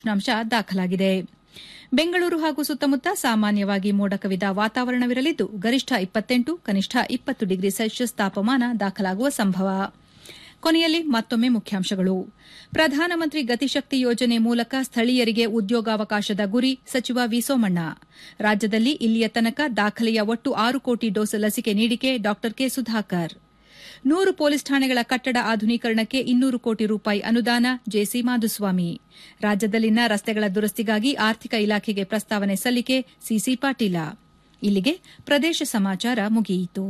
ಉಷ್ಣಾಂಶ ದಾಖಲಾಗಿದೆ ಬೆಂಗಳೂರು ಹಾಗೂ ಸುತ್ತಮುತ್ತ ಸಾಮಾನ್ಯವಾಗಿ ಮೋಡ ಕವಿದ ವಾತಾವರಣವಿರಲಿದ್ದು ಗರಿಷ್ಠ ಇಪ್ಪತ್ತೆಂಟು ಕನಿಷ್ಠ ಇಪ್ಪತ್ತು ಡಿಗ್ರಿ ಸೆಲ್ಸಿಯಸ್ ತಾಪಮಾನ ದಾಖಲಾಗುವ ಸಂಭವ ಕೊನೆಯಲ್ಲಿ ಮತ್ತೊಮ್ಮೆ ಮುಖ್ಯಾಂಶಗಳು ಪ್ರಧಾನಮಂತ್ರಿ ಗತಿಶಕ್ತಿ ಯೋಜನೆ ಮೂಲಕ ಸ್ಥಳೀಯರಿಗೆ ಉದ್ಯೋಗಾವಕಾಶದ ಗುರಿ ಸಚಿವ ವಿ ಸೋಮಣ್ಣ ರಾಜ್ಯದಲ್ಲಿ ಇಲ್ಲಿಯ ತನಕ ದಾಖಲೆಯ ಒಟ್ಟು ಆರು ಕೋಟಿ ಡೋಸ್ ಲಸಿಕೆ ನೀಡಿಕೆ ಡಾ ಕೆ ಸುಧಾಕರ್ ನೂರು ಪೊಲೀಸ್ ಠಾಣೆಗಳ ಕಟ್ಟಡ ಆಧುನೀಕರಣಕ್ಕೆ ಇನ್ನೂರು ಕೋಟಿ ರೂಪಾಯಿ ಅನುದಾನ ಜೆಸಿ ಮಾಧುಸ್ವಾಮಿ ರಾಜ್ಯದಲ್ಲಿನ ರಸ್ತೆಗಳ ದುರಸ್ತಿಗಾಗಿ ಆರ್ಥಿಕ ಇಲಾಖೆಗೆ ಪ್ರಸ್ತಾವನೆ ಸಲ್ಲಿಕೆ ಸಿಸಿ ಪಾಟೀಲ ಇಲ್ಲಿಗೆ ಪ್ರದೇಶ ಸಮಾಚಾರ ಮುಗಿಯಿತು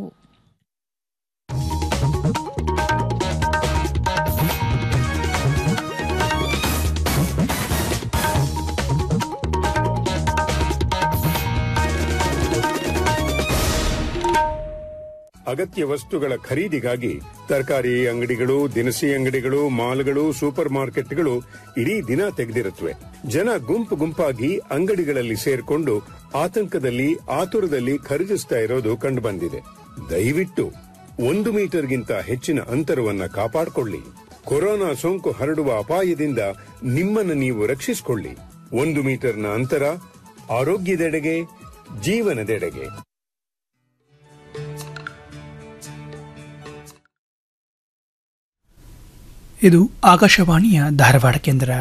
ಅಗತ್ಯ ವಸ್ತುಗಳ ಖರೀದಿಗಾಗಿ ತರಕಾರಿ ಅಂಗಡಿಗಳು ದಿನಸಿ ಅಂಗಡಿಗಳು ಮಾಲ್ಗಳು ಸೂಪರ್ ಮಾರ್ಕೆಟ್ಗಳು ಇಡೀ ದಿನ ತೆಗೆದಿರುತ್ತವೆ ಜನ ಗುಂಪು ಗುಂಪಾಗಿ ಅಂಗಡಿಗಳಲ್ಲಿ ಸೇರ್ಕೊಂಡು ಆತಂಕದಲ್ಲಿ ಆತುರದಲ್ಲಿ ಖರೀದಿಸ್ತಾ ಇರೋದು ಕಂಡುಬಂದಿದೆ ದಯವಿಟ್ಟು ಒಂದು ಮೀಟರ್ಗಿಂತ ಹೆಚ್ಚಿನ ಅಂತರವನ್ನ ಕಾಪಾಡಿಕೊಳ್ಳಿ ಕೊರೋನಾ ಸೋಂಕು ಹರಡುವ ಅಪಾಯದಿಂದ ನಿಮ್ಮನ್ನು ನೀವು ರಕ್ಷಿಸಿಕೊಳ್ಳಿ ಒಂದು ಮೀಟರ್ನ ಅಂತರ ಆರೋಗ್ಯದೆಡೆಗೆ ಜೀವನದೆಡೆಗೆ ಇದು ಆಕಾಶವಾಣಿಯ ಧಾರವಾಡ ಕೇಂದ್ರ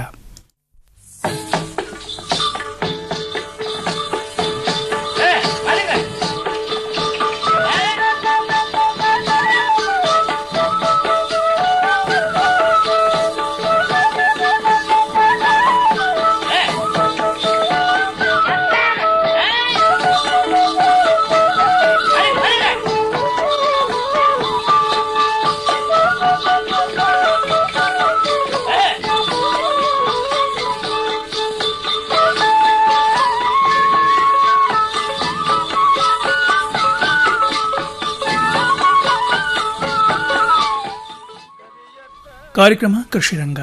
ಕಾರ್ಯಕ್ರಮ ಕೃಷಿರಂಗ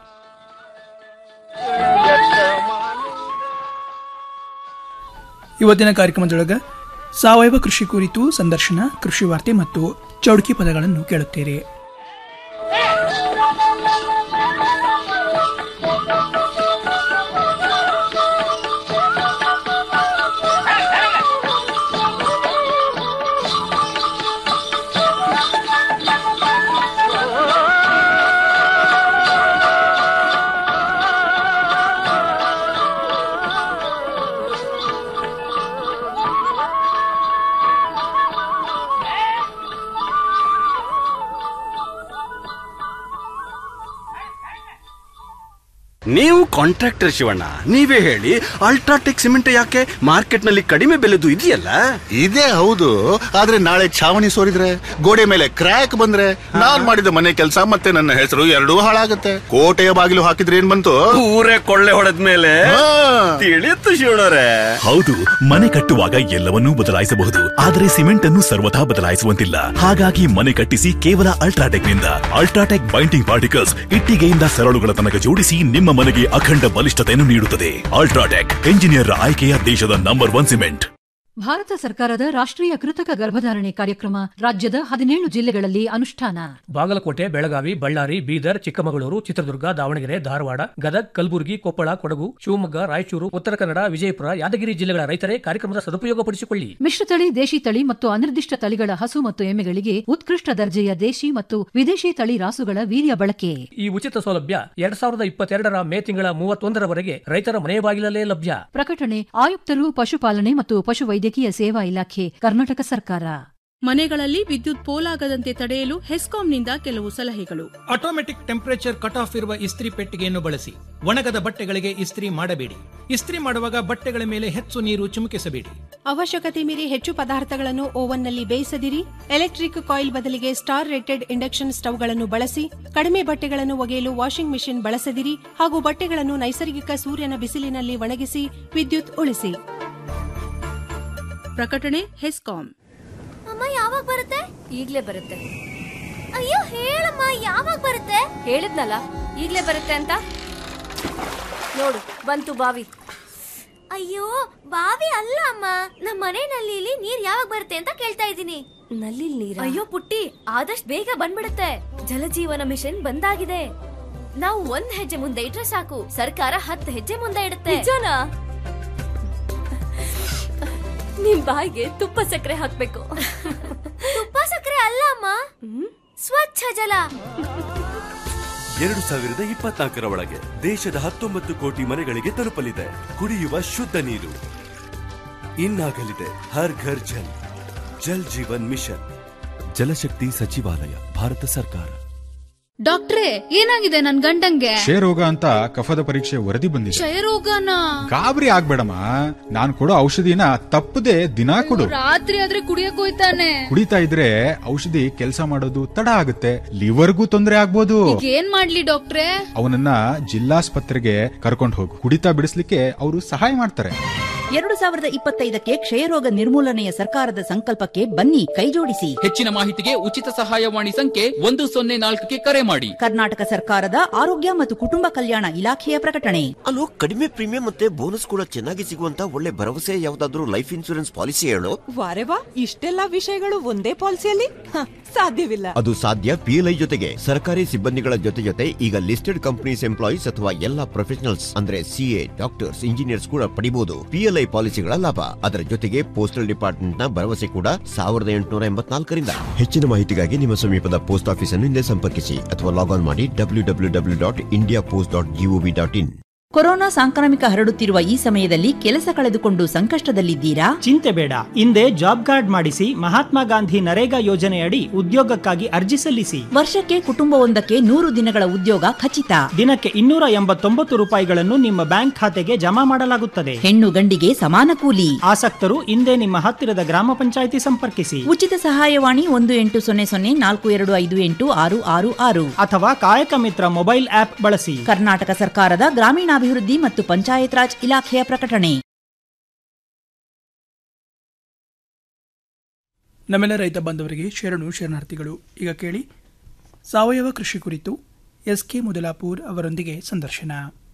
ಇವತ್ತಿನ ಕಾರ್ಯಕ್ರಮದೊಳಗ ಸಾವಯವ ಕೃಷಿ ಕುರಿತು ಸಂದರ್ಶನ ಕೃಷಿ ವಾರ್ತೆ ಮತ್ತು ಚೌಡಕಿ ಪದಗಳನ್ನು ಕೇಳುತ್ತೀರಿ ನೀವು ಕಾಂಟ್ರಾಕ್ಟರ್ ಶಿವಣ್ಣ ನೀವೇ ಹೇಳಿ ಅಲ್ಟ್ರಾಟೆಕ್ ಸಿಮೆಂಟ್ ಯಾಕೆ ಮಾರ್ಕೆಟ್ ನಲ್ಲಿ ಕಡಿಮೆ ಬೆಲೆದು ಇದೆಯಲ್ಲ ಇದೇ ಹೌದು ಆದ್ರೆ ನಾಳೆ ಛಾವಣಿ ಸೋರಿದ್ರೆ ಗೋಡೆ ಮೇಲೆ ಕ್ರ್ಯಾಕ್ ಬಂದ್ರೆ ನಾನ್ ಮಾಡಿದ ಮನೆ ಕೆಲಸ ಮತ್ತೆ ನನ್ನ ಹೆಸರು ಎರಡೂ ಹಾಳಾಗತ್ತೆ ಕೋಟೆಯ ಬಾಗಿಲು ಹಾಕಿದ್ರೆ ಏನ್ ಬಂತು ಊರೇ ಕೊಳ್ಳೆ ಹೊಡೆದ ಮೇಲೆ ಹಾ. ತಿಳಿಯುತ್ತು ಶಿವಣ್ಣರೇ ಹೌದು ಮನೆ ಕಟ್ಟುವಾಗ ಎಲ್ಲವನ್ನೂ ಬದಲಾಯಿಸಬಹುದು ಆದರೆ ಸಿಮೆಂಟ್ ಅನ್ನು ಸರ್ವಥಾ ಬದಲಾಯಿಸುವಂತಿಲ್ಲ ಹಾಗಾಗಿ ಮನೆ ಕಟ್ಟಿಸಿ ಕೇವಲ ಅಲ್ಟ್ರಾಟೆಕ್ ನಿಂದ ಅಲ್ಟ್ರಾಟೆಕ್ ಬೈಂಡಿಂಗ್ ಪಾರ್ಟಿಕಲ್ಸ್ ಇಟ್ಟಿಗೆಯಿಂದ ಸರಳುಗಳ ತನಕ ಜೋಡಿಸಿ ನಿಮ್ಮ ಮನೆಗೆ ಅಖಂಡ ಬಲಿಷ್ಠತೆಯನ್ನು ನೀಡುತ್ತದೆ ಅಲ್ಟ್ರಾಟೆಕ್ ಎಂಜಿನಿಯರ್ ಆಯ್ಕೆಯ ದೇಶದ ನಂಬರ್ ಒನ್ ಸಿಮೆಂಟ್ ಭಾರತ ಸರ್ಕಾರದ ರಾಷ್ಟ್ರೀಯ ಕೃತಕ ಗರ್ಭಧಾರಣೆ ಕಾರ್ಯಕ್ರಮ ರಾಜ್ಯದ ಹದಿನೇಳು ಜಿಲ್ಲೆಗಳಲ್ಲಿ ಅನುಷ್ಠಾನ ಬಾಗಲಕೋಟೆ ಬೆಳಗಾವಿ ಬಳ್ಳಾರಿ ಬೀದರ್ ಚಿಕ್ಕಮಗಳೂರು ಚಿತ್ರದುರ್ಗ ದಾವಣಗೆರೆ ಧಾರವಾಡ ಗದಗ್ ಕಲಬುರಗಿ ಕೊಪ್ಪಳ ಕೊಡಗು ಶಿವಮೊಗ್ಗ ರಾಯಚೂರು ಉತ್ತರ ಕನ್ನಡ ವಿಜಯಪುರ ಯಾದಗಿರಿ ಜಿಲ್ಲೆಗಳ ರೈತರೇ ಕಾರ್ಯಕ್ರಮದ ಸದುಪಯೋಗಪಡಿಸಿಕೊಳ್ಳಿ ಮಿಶ್ರತಳಿ ದೇಶಿ ತಳಿ ಮತ್ತು ಅನಿರ್ದಿಷ್ಟ ತಳಿಗಳ ಹಸು ಮತ್ತು ಎಮ್ಮೆಗಳಿಗೆ ಉತ್ಕೃಷ್ಟ ದರ್ಜೆಯ ದೇಶಿ ಮತ್ತು ವಿದೇಶಿ ತಳಿ ರಾಸುಗಳ ವೀರ್ಯ ಬಳಕೆ ಈ ಉಚಿತ ಸೌಲಭ್ಯ ಎರಡ್ ಸಾವಿರದ ಇಪ್ಪತ್ತೆರಡರ ಮೇ ತಿಂಗಳ ಮೂವತ್ತೊಂದರವರೆಗೆ ರೈತರ ಮನೆ ಬಾಗಿಲಲ್ಲೇ ಲಭ್ಯ ಪ್ರಕಟಣೆ ಆಯುಕ್ತರು ಪಶುಪಾಲನೆ ಮತ್ತು ಪಶುವೈದ್ಯಕೀಯ ಸೇವಾ ಇಲಾಖೆ ಕರ್ನಾಟಕ ಸರ್ಕಾರ ಮನೆಗಳಲ್ಲಿ ವಿದ್ಯುತ್ ಪೋಲಾಗದಂತೆ ತಡೆಯಲು ಹೆಸ್ಕಾಂನಿಂದ ಕೆಲವು ಸಲಹೆಗಳು ಆಟೋಮೆಟಿಕ್ ಟೆಂಪರೇಚರ್ ಕಟ್ ಆಫ್ ಇರುವ ಇಸ್ತ್ರಿ ಪೆಟ್ಟಿಗೆಯನ್ನು ಬಳಸಿ ಒಣಗದ ಬಟ್ಟೆಗಳಿಗೆ ಇಸ್ತ್ರಿ ಮಾಡಬೇಡಿ ಇಸ್ತ್ರಿ ಮಾಡುವಾಗ ಬಟ್ಟೆಗಳ ಮೇಲೆ ಹೆಚ್ಚು ನೀರು ಚಿಮುಕಿಸಬೇಡಿ ಅವಶ್ಯಕತೆ ಮೀರಿ ಹೆಚ್ಚು ಪದಾರ್ಥಗಳನ್ನು ಓವನ್ನಲ್ಲಿ ಬೇಯಿಸದಿರಿ ಎಲೆಕ್ಟ್ರಿಕ್ ಕಾಯಿಲ್ ಬದಲಿಗೆ ಸ್ಟಾರ್ ರೇಟೆಡ್ ಇಂಡಕ್ಷನ್ ಸ್ಟವ್ಗಳನ್ನು ಬಳಸಿ ಕಡಿಮೆ ಬಟ್ಟೆಗಳನ್ನು ಒಗೆಯಲು ವಾಷಿಂಗ್ ಮೆಷಿನ್ ಬಳಸದಿರಿ ಹಾಗೂ ಬಟ್ಟೆಗಳನ್ನು ನೈಸರ್ಗಿಕ ಸೂರ್ಯನ ಬಿಸಿಲಿನಲ್ಲಿ ಒಣಗಿಸಿ ವಿದ್ಯುತ್ ಉಳಿಸಿ ಪ್ರಕಟಣೆ ಹೆಸ್ಕಾಂ ಅಮ್ಮ ಯಾವಾಗ ಬರುತ್ತೆ ಈಗ್ಲೇ ಬರುತ್ತೆ ಅಯ್ಯೋ ಹೇಳಮ್ಮ ಯಾವಾಗ ಬರುತ್ತೆ ಹೇಳಿದ್ನಲ್ಲ ಈಗ್ಲೇ ಬರುತ್ತೆ ಅಂತ ನೋಡು ಬಂತು ಬಾವಿ ಅಯ್ಯೋ ಬಾವಿ ಅಲ್ಲ ಅಮ್ಮ ನಮ್ಮ ಮನೆ ನಲ್ಲಿಲಿ ನೀರ್ ಯಾವಾಗ ಬರುತ್ತೆ ಅಂತ ಕೇಳ್ತಾ ಇದ್ದೀನಿ ನಲ್ಲಿ ನೀರ ಅಯ್ಯೋ ಪುಟ್ಟಿ ಆದಷ್ಟು ಬೇಗ ಬಂದ್ಬಿಡುತ್ತೆ ಜಲಜೀವನ ಮಿಷನ್ ಬಂದಾಗಿದೆ ನಾವು ಒಂದ್ ಹೆಜ್ಜೆ ಮುಂದೆ ಇಟ್ರೆ ಸಾಕು ಸರ್ಕಾರ ಹತ್ತು ಹೆಜ್ಜೆ ಮುಂದೆ ಇಡುತ್ತೆ ನಿಜನಾ ನಿಮ್ ಬಾಯಿಗೆ ತುಪ್ಪ ಸಕ್ಕರೆ ಹಾಕ್ಬೇಕು ತುಪ್ಪ ಸಕ್ಕರೆ ಅಲ್ಲ ಅಮ್ಮ ಸ್ವಚ್ಛ ಜಲ ಎರಡು ಸಾವಿರದ ಇಪ್ಪತ್ನಾಲ್ಕರ ಒಳಗೆ ದೇಶದ ಹತ್ತೊಂಬತ್ತು ಕೋಟಿ ಮನೆಗಳಿಗೆ ತಲುಪಲಿದೆ ಕುಡಿಯುವ ಶುದ್ಧ ನೀರು ಇನ್ನಾಗಲಿದೆ ಹರ್ ಘರ್ ಜಲ್ ಜಲ್ ಜೀವನ್ ಮಿಷನ್ ಜಲಶಕ್ತಿ ಸಚಿವಾಲಯ ಭಾರತ ಸರ್ಕಾರ ಡಾಕ್ಟ್ರೇ ಏನಾಗಿದೆ ನನ್ ಗಂಡಂಗೆ ಕ್ಷಯರೋಗ ಅಂತ ಕಫದ ಪರೀಕ್ಷೆ ವರದಿ ಬಂದಿದೆ ಕ್ಷಯರೋಗನ ಗಾಬರಿ ಆಗ್ಬೇಡಮ್ಮ ನಾನ್ ಕೊಡೋ ಔಷಧಿನ ತಪ್ಪದೆ ದಿನಾ ಕೊಡು ರಾತ್ರಿ ಆದ್ರೆ ಕುಡಿಯಕ್ ಹೋಯ್ತಾನೆ ಕುಡಿತಾ ಇದ್ರೆ ಔಷಧಿ ಕೆಲಸ ಮಾಡೋದು ತಡ ಆಗುತ್ತೆ ಲಿವರ್ಗೂ ತೊಂದರೆ ಆಗ್ಬೋದು ಈಗ ಏನ್ ಮಾಡ್ಲಿ ಡಾಕ್ಟ್ರೇ ಅವನನ್ನ ಜಿಲ್ಲಾಸ್ಪತ್ರೆಗೆ ಕರ್ಕೊಂಡು ಹೋಗು ಕುಡಿತಾ ಬಿಡಿಸ್ಲಿಕ್ಕೆ ಅವರು ಸಹಾಯ ಮಾಡ್ತಾರೆ ಎರಡು ಸಾವಿರದ ಇಪ್ಪತ್ತೈದಕ್ಕೆ ಕ್ಷಯರೋಗ ನಿರ್ಮೂಲನೆಯ ಸರ್ಕಾರದ ಸಂಕಲ್ಪಕ್ಕೆ ಬನ್ನಿ ಕೈಜೋಡಿಸಿ ಹೆಚ್ಚಿನ ಮಾಹಿತಿಗೆ ಉಚಿತ ಸಹಾಯವಾಣಿ ಸಂಖ್ಯೆ ಒಂದು ಸೊನ್ನೆ ನಾಲ್ಕಕ್ಕೆ ಕರೆ ಮಾಡಿ ಕರ್ನಾಟಕ ಸರ್ಕಾರದ ಆರೋಗ್ಯ ಮತ್ತು ಕುಟುಂಬ ಕಲ್ಯಾಣ ಇಲಾಖೆಯ ಪ್ರಕಟಣೆ ಅಲ್ಲೋ ಕಡಿಮೆ ಪ್ರೀಮಿಯಂ ಮತ್ತೆ ಬೋನಸ್ ಕೂಡ ಚೆನ್ನಾಗಿ ಸಿಗುವಂತ ಒಳ್ಳೆ ಭರವಸೆ ಯಾವ್ದಾದ್ರು ಲೈಫ್ ಇನ್ಸೂರೆನ್ಸ್ ಪಾಲಿಸಿ ಹೇಳು ವಾರೆ ವಾ ಇಷ್ಟೆಲ್ಲ ವಿಷಯಗಳು ಒಂದೇ ಪಾಲಿಸಿಯಲ್ಲಿ ಹ, ಸಾಧ್ಯವಿಲ್ಲ ಅದು ಸಾಧ್ಯ ಪಿಎಲ್ಐ ಜೊತೆಗೆ ಸರ್ಕಾರಿ ಸಿಬ್ಬಂದಿಗಳ ಜೊತೆ ಜೊತೆ ಈಗ ಲಿಸ್ಟೆಡ್ ಕಂಪನೀಸ್ ಎಂಪ್ಲಾಯೀಸ್ ಅಥವಾ ಎಲ್ಲಾ ಪ್ರೊಫೆಷನಲ್ಸ್ ಅಂದ್ರೆ ಸಿಎ ಡಾಕ್ಟರ್ಸ್ ಇಂಜಿನಿಯರ್ಸ್ ಕೂಡ ಪಡಿಬಹುದು ಪಿಎಲ್ಐ ಪಾಲಿಸಿಗಳ ಲಾಭ ಅದರ ಜೊತೆಗೆ ಪೋಸ್ಟಲ್ ಡಿಪಾರ್ಟ್ಮೆಂಟ್ ನ ಭರವಸೆ ಕೂಡ ಸಾವಿರದ ಎಂಟುನೂರ ಎಂಬತ್ನಾಲ್ಕರಿಂದ ಹೆಚ್ಚಿನ ಮಾಹಿತಿಗಾಗಿ ನಿಮ್ಮ ಸಮೀಪದ ಪೋಸ್ಟ್ ಆಫೀಸ್ ಅನ್ನು ಹಿಂದೆ ಸಂಪರ್ಕಿಸಿ ಅಥವಾ ಲಾಗ್ ಆನ್ ಮಾಡಿ W W W dot India post dot G O V dot in corona ಸಾಂಕ್ರಾಮಿಕ ಹರಡುತ್ತಿರುವ ಈ ಸಮಯದಲ್ಲಿ ಕೆಲಸ ಕಳೆದುಕೊಂಡು ಸಂಕಷ್ಟದಲ್ಲಿದ್ದೀರಾ ಚಿಂತೆ ಬೇಡ ಹಿಂದೆ ಜಾಬ್ ಕಾರ್ಡ್ ಮಾಡಿಸಿ ಮಹಾತ್ಮ ಗಾಂಧಿ ನರೇಗಾ ಯೋಜನೆಯಡಿ ಉದ್ಯೋಗಕ್ಕಾಗಿ ಅರ್ಜಿ ಸಲ್ಲಿಸಿ ವರ್ಷಕ್ಕೆ ಕುಟುಂಬವೊಂದಕ್ಕೆ ನೂರು ದಿನಗಳ ಉದ್ಯೋಗ ಖಚಿತ ದಿನಕ್ಕೆ ಇನ್ನೂರ ಎಂಬತ್ತೊಂಬತ್ತು ರೂಪಾಯಿಗಳನ್ನು ನಿಮ್ಮ ಬ್ಯಾಂಕ್ ಖಾತೆಗೆ ಜಮಾ ಮಾಡಲಾಗುತ್ತದೆ ಹೆಣ್ಣು ಗಂಡಿಗೆ ಸಮಾನ ಕೂಲಿ ಆಸಕ್ತರು ಹಿಂದೆ ನಿಮ್ಮ ಹತ್ತಿರದ ಗ್ರಾಮ ಪಂಚಾಯಿತಿ ಸಂಪರ್ಕಿಸಿ ಉಚಿತ ಸಹಾಯವಾಣಿ ಒಂದು ಎಂಟು ಸೊನ್ನೆ ಸೊನ್ನೆ ನಾಲ್ಕು ಎರಡು ಐದು ಎಂಟು ಆರು ಆರು ಆರು ಅಥವಾ ಕಾಯಕ ಮಿತ್ರ ಮೊಬೈಲ್ ಆಪ್ ಬಳಸಿ ಕರ್ನಾಟಕ ಸರ್ಕಾರದ ಗ್ರಾಮೀಣಾಭಿವೃದ್ಧಿ ಮತ್ತು ಪಂಚಾಯತ್ ರಾಜ್ ಇಲಾಖೆಯ ಪ್ರಕಟಣೆ ನಮ್ಮೆಲ್ಲ ರೈತ ಬಾಂಧವರಿಗೆ ಶರಣು ಶರಣಾರ್ಥಿಗಳು ಈಗ ಕೇಳಿ ಸಾವಯವ ಕೃಷಿ ಕುರಿತು ಎಸ್ ಕೆ ಮುದಲಾಪುರ್ ಅವರೊಂದಿಗೆ ಸಂದರ್ಶನ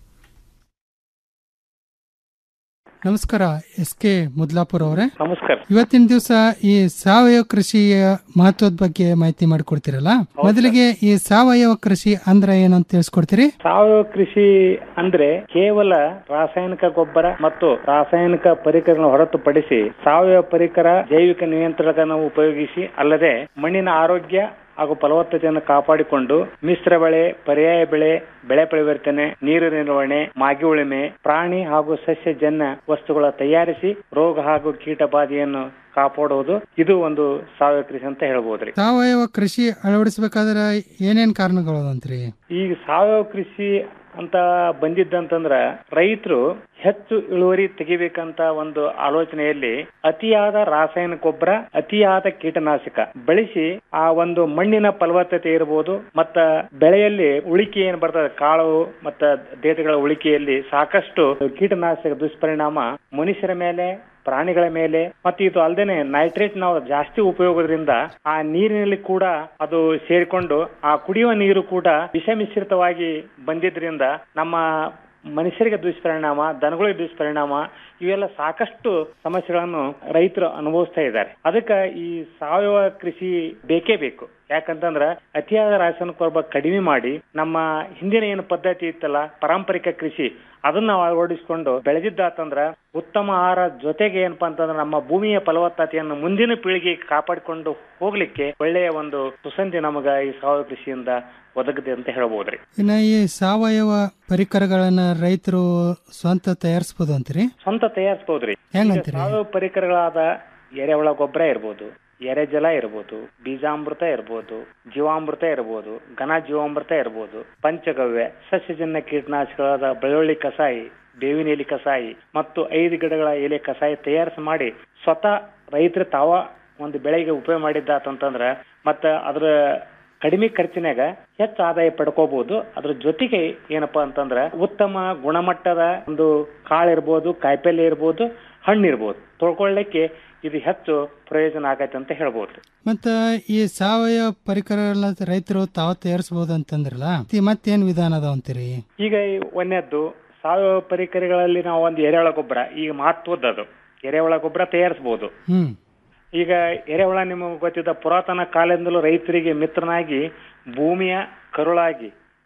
ನಮಸ್ಕಾರ ಎಸ್ ಕೆ ಮುದ್ಲಾಪುರ್ ಅವರೇ ನಮಸ್ಕಾರ ಇವತ್ತಿನ ದಿವಸ ಈ ಸಾವಯವ ಕೃಷಿಯ ಮಹತ್ವದ ಬಗ್ಗೆ ಮಾಹಿತಿ ಮಾಡಿಕೊಡ್ತೀರಲ್ಲ ಮೊದಲಿಗೆ ಈ ಸಾವಯವ ಕೃಷಿ ಅಂದ್ರೆ ಏನಂತ ತಿಳಿಸ್ಕೊಡ್ತೀರಿ ಸಾವಯವ ಕೃಷಿ ಅಂದ್ರೆ ಕೇವಲ ರಾಸಾಯನಿಕ ಗೊಬ್ಬರ ಮತ್ತು ರಾಸಾಯನಿಕ ಪರಿಕರಗಳನ್ನು ಹೊರತುಪಡಿಸಿ ಸಾವಯವ ಪರಿಕರ ಜೈವಿಕ ನಿಯಂತ್ರಣಗಳನ್ನು ಉಪಯೋಗಿಸಿ ಅಲ್ಲದೆ ಮಣ್ಣಿನ ಆರೋಗ್ಯ ಹಾಗೂ ಫಲವತ್ತತೆಯನ್ನು ಕಾಪಾಡಿಕೊಂಡು ಮಿಶ್ರ ಬೆಳೆ ಪರ್ಯಾಯ ಬೆಳೆ ಬೆಳೆ ಪರಿವರ್ತನೆ ನೀರು ನಿರ್ವಹಣೆ ಮಾಗಿ ಉಳುಮೆ ಪ್ರಾಣಿ ಹಾಗೂ ಸಸ್ಯಜನ್ಯ ವಸ್ತುಗಳ ತಯಾರಿಸಿ ರೋಗ ಹಾಗೂ ಕೀಟ ಬಾಧೆಯನ್ನು ಕಾಪಾಡುವುದು ಇದು ಒಂದು ಸಾವಯವ ಕೃಷಿ ಅಂತ ಹೇಳ್ಬೋದ್ರಿ ಸಾವಯವ ಕೃಷಿ ಅಳವಡಿಸಬೇಕಾದ್ರೆ ಏನೇನ್ ಕಾರಣಗಳು ಅಂತ್ರಿ ಈಗ ಸಾವಯವ ಕೃಷಿ ಅಂತ ಬಂದಿದ್ದಂತಂದ್ರ ರೈತರು ಹೆಚ್ಚು ಇಳುವರಿ ತೆಗಿಬೇಕಂತ ಒಂದು ಆಲೋಚನೆಯಲ್ಲಿ ಅತಿಯಾದ ರಾಸಾಯನಿಕ ಗೊಬ್ಬರ ಅತಿಯಾದ ಕೀಟನಾಶಕ ಬಳಸಿ ಆ ಒಂದು ಮಣ್ಣಿನ ಫಲವತ್ತತೆ ಇರಬಹುದು ಮತ್ತ ಬೆಳೆಯಲ್ಲಿ ಉಳಿಕೆ ಏನ್ ಬರ್ತದೆ ಕಾಳು ಮತ್ತ ದೇಟಗಳ ಉಳಿಕೆಯಲ್ಲಿ ಸಾಕಷ್ಟು ಕೀಟನಾಶಕ ದುಷ್ಪರಿಣಾಮ ಮನುಷ್ಯರ ಮೇಲೆ ಪ್ರಾಣಿಗಳ ಮೇಲೆ ಮತ್ತೆ ಇದು ಅಲ್ಲದೆ ನೈಟ್ರೇಟ್ ನಾವು ಜಾಸ್ತಿ ಉಪಯೋಗದಿಂದ ಆ ನೀರಿನಲ್ಲಿ ಕೂಡ ಅದು ಸೇರಿಕೊಂಡು ಆ ಕುಡಿಯುವ ನೀರು ಕೂಡ ವಿಷ ಮಿಶ್ರಿತವಾಗಿ ಬಂದಿದ್ರಿಂದ ನಮ್ಮ ಮನುಷ್ಯರಿಗೆ ದುಷ್ಪರಿಣಾಮ ದನಗಳಿಗೆ ದುಷ್ಪರಿಣಾಮ ಇವೆಲ್ಲ ಸಾಕಷ್ಟು ಸಮಸ್ಯೆಗಳನ್ನು ರೈತರು ಅನುಭವಿಸ್ತಾ ಇದ್ದಾರೆ ಅದಕ್ಕೆ ಈ ಸಾವಯವ ಕೃಷಿ ಬೇಕೇ ಬೇಕು ಯಾಕಂತಂದ್ರ ಅತಿಯಾದ ರಾಸಾಯನಿಕ ಗೊಬ್ಬರ ಕಡಿಮೆ ಮಾಡಿ ನಮ್ಮ ಹಿಂದಿನ ಏನು ಪದ್ಧತಿ ಇತ್ತಲ್ಲ ಪಾರಂಪರಿಕ ಕೃಷಿ ಅದನ್ನ ನಾವು ಅಳವಡಿಸಿಕೊಂಡು ಬೆಳೆದಿದ್ದಾತಂದ್ರ ಉತ್ತಮ ಆಹಾರ ಜೊತೆಗೆ ಏನಪ್ಪಾ ಅಂತಂದ್ರೆ ನಮ್ಮ ಭೂಮಿಯ ಫಲವತ್ತತೆಯನ್ನು ಮುಂದಿನ ಪೀಳಿಗೆ ಕಾಪಾಡಿಕೊಂಡು ಹೋಗ್ಲಿಕ್ಕೆ ಒಳ್ಳೆಯ ಒಂದು ಸುಸಂಧಿ ನಮಗ ಈ ಸಾವಯವ ಕೃಷಿಯಿಂದ ಒದಗದೆ ಅಂತ ಹೇಳ್ಬೋದ್ರಿ ಇನ್ನ ಈ ಸಾವಯವ ಪರಿಕರಗಳನ್ನ ರೈತರು ಸ್ವಂತ ತಯಾರಿಸಬಹುದು ಅಂತೀರಿ ಸ್ವಂತ ತಯಾರಿಸಬಹುದ್ರಿ ಹೆಂಗಂತೀರಿ? ಸಾವಯವ ಪರಿಕರಗಳಾದ ಎರೆಹುಳ ಗೊಬ್ಬರ ಇರ್ಬೋದು ಎರೆಜಲ ಇರ್ಬೋದು ಬೀಜಾಮೃತ ಇರ್ಬೋದು ಜೀವಾಮೃತ ಇರ್ಬೋದು ಘನ ಜೀವಾಮೃತ ಇರ್ಬೋದು ಪಂಚಗವ್ಯ ಸಸ್ಯಜನ್ಯ ಕೀಟನಾಶಕಗಳಾದ ಬೆಳ್ಳುಳ್ಳಿ ಕಸಾಯಿ ಬೇವಿನ ಎಲೆ ಕಸಾಯಿ ಮತ್ತು ಐದು ಗಿಡಗಳ ಎಲೆ ಕಸಾಯಿ ತಯಾರಿಸಿ ಮಾಡಿ ಸ್ವತಃ ರೈತರು ತಾವ ಒಂದು ಬೆಳೆಗೆ ಉಪಯೋಗ ಮಾಡಿದ್ದಾತಂತಂದ್ರ ಮತ್ತ ಅದ್ರ ಕಡಿಮೆ ಖರ್ಚಿನಾಗ ಹೆಚ್ಚು ಆದಾಯ ಪಡ್ಕೋಬಹುದು ಅದ್ರ ಜೊತೆಗೆ ಏನಪ್ಪಾ ಅಂತಂದ್ರ ಉತ್ತಮ ಗುಣಮಟ್ಟದ ಒಂದು ಕಾಳಿರ್ಬೋದು ಕಾಯಿಪಲ್ಯ ಇರ್ಬೋದು ಹಣ್ಣು ಇರ್ಬೋದು ತೊಳ್ಕೊಳ್ಳಿಕ್ಕೆ ಇದು ಹೆಚ್ಚು ಪ್ರಯೋಜನ ಆಗೈತೆ ಅಂತ ಹೇಳ್ಬೋದು ಮತ್ತ ಈ ಸಾವಯವ ಪರಿಕರಗಳನ್ನ ರೈತರು ತಾವು ತಯಾರಿಸಬಹುದು ಅಂತಂದ್ರಲ್ಲ ಈ ಮತ್ತೇನ್ ವಿಧಾನ ಅದಾವ ಅಂತೀರಿ ಈಗ ಈ ಒಂದನೇದ್ದು ಸಾವಯವ ಪರಿಕರಗಳಲ್ಲಿ ನಾವು ಒಂದು ಎರೆಹುಳ ಗೊಬ್ಬರ ಈಗ ಮಹತ್ವದ್ದು ಎರೆಹುಳ ಗೊಬ್ಬರ ತಯಾರಿಸಬಹುದು ಹ್ಮ್ ಈಗ ಎರೆಹುಳ ನಿಮಗೆ ಗೊತ್ತಿದ್ದ ಪುರಾತನ ಕಾಲದಿಂದಲೂ ರೈತರಿಗೆ ಮಿತ್ರನಾಗಿ ಭೂಮಿಯ ಕರುಳಾಗಿ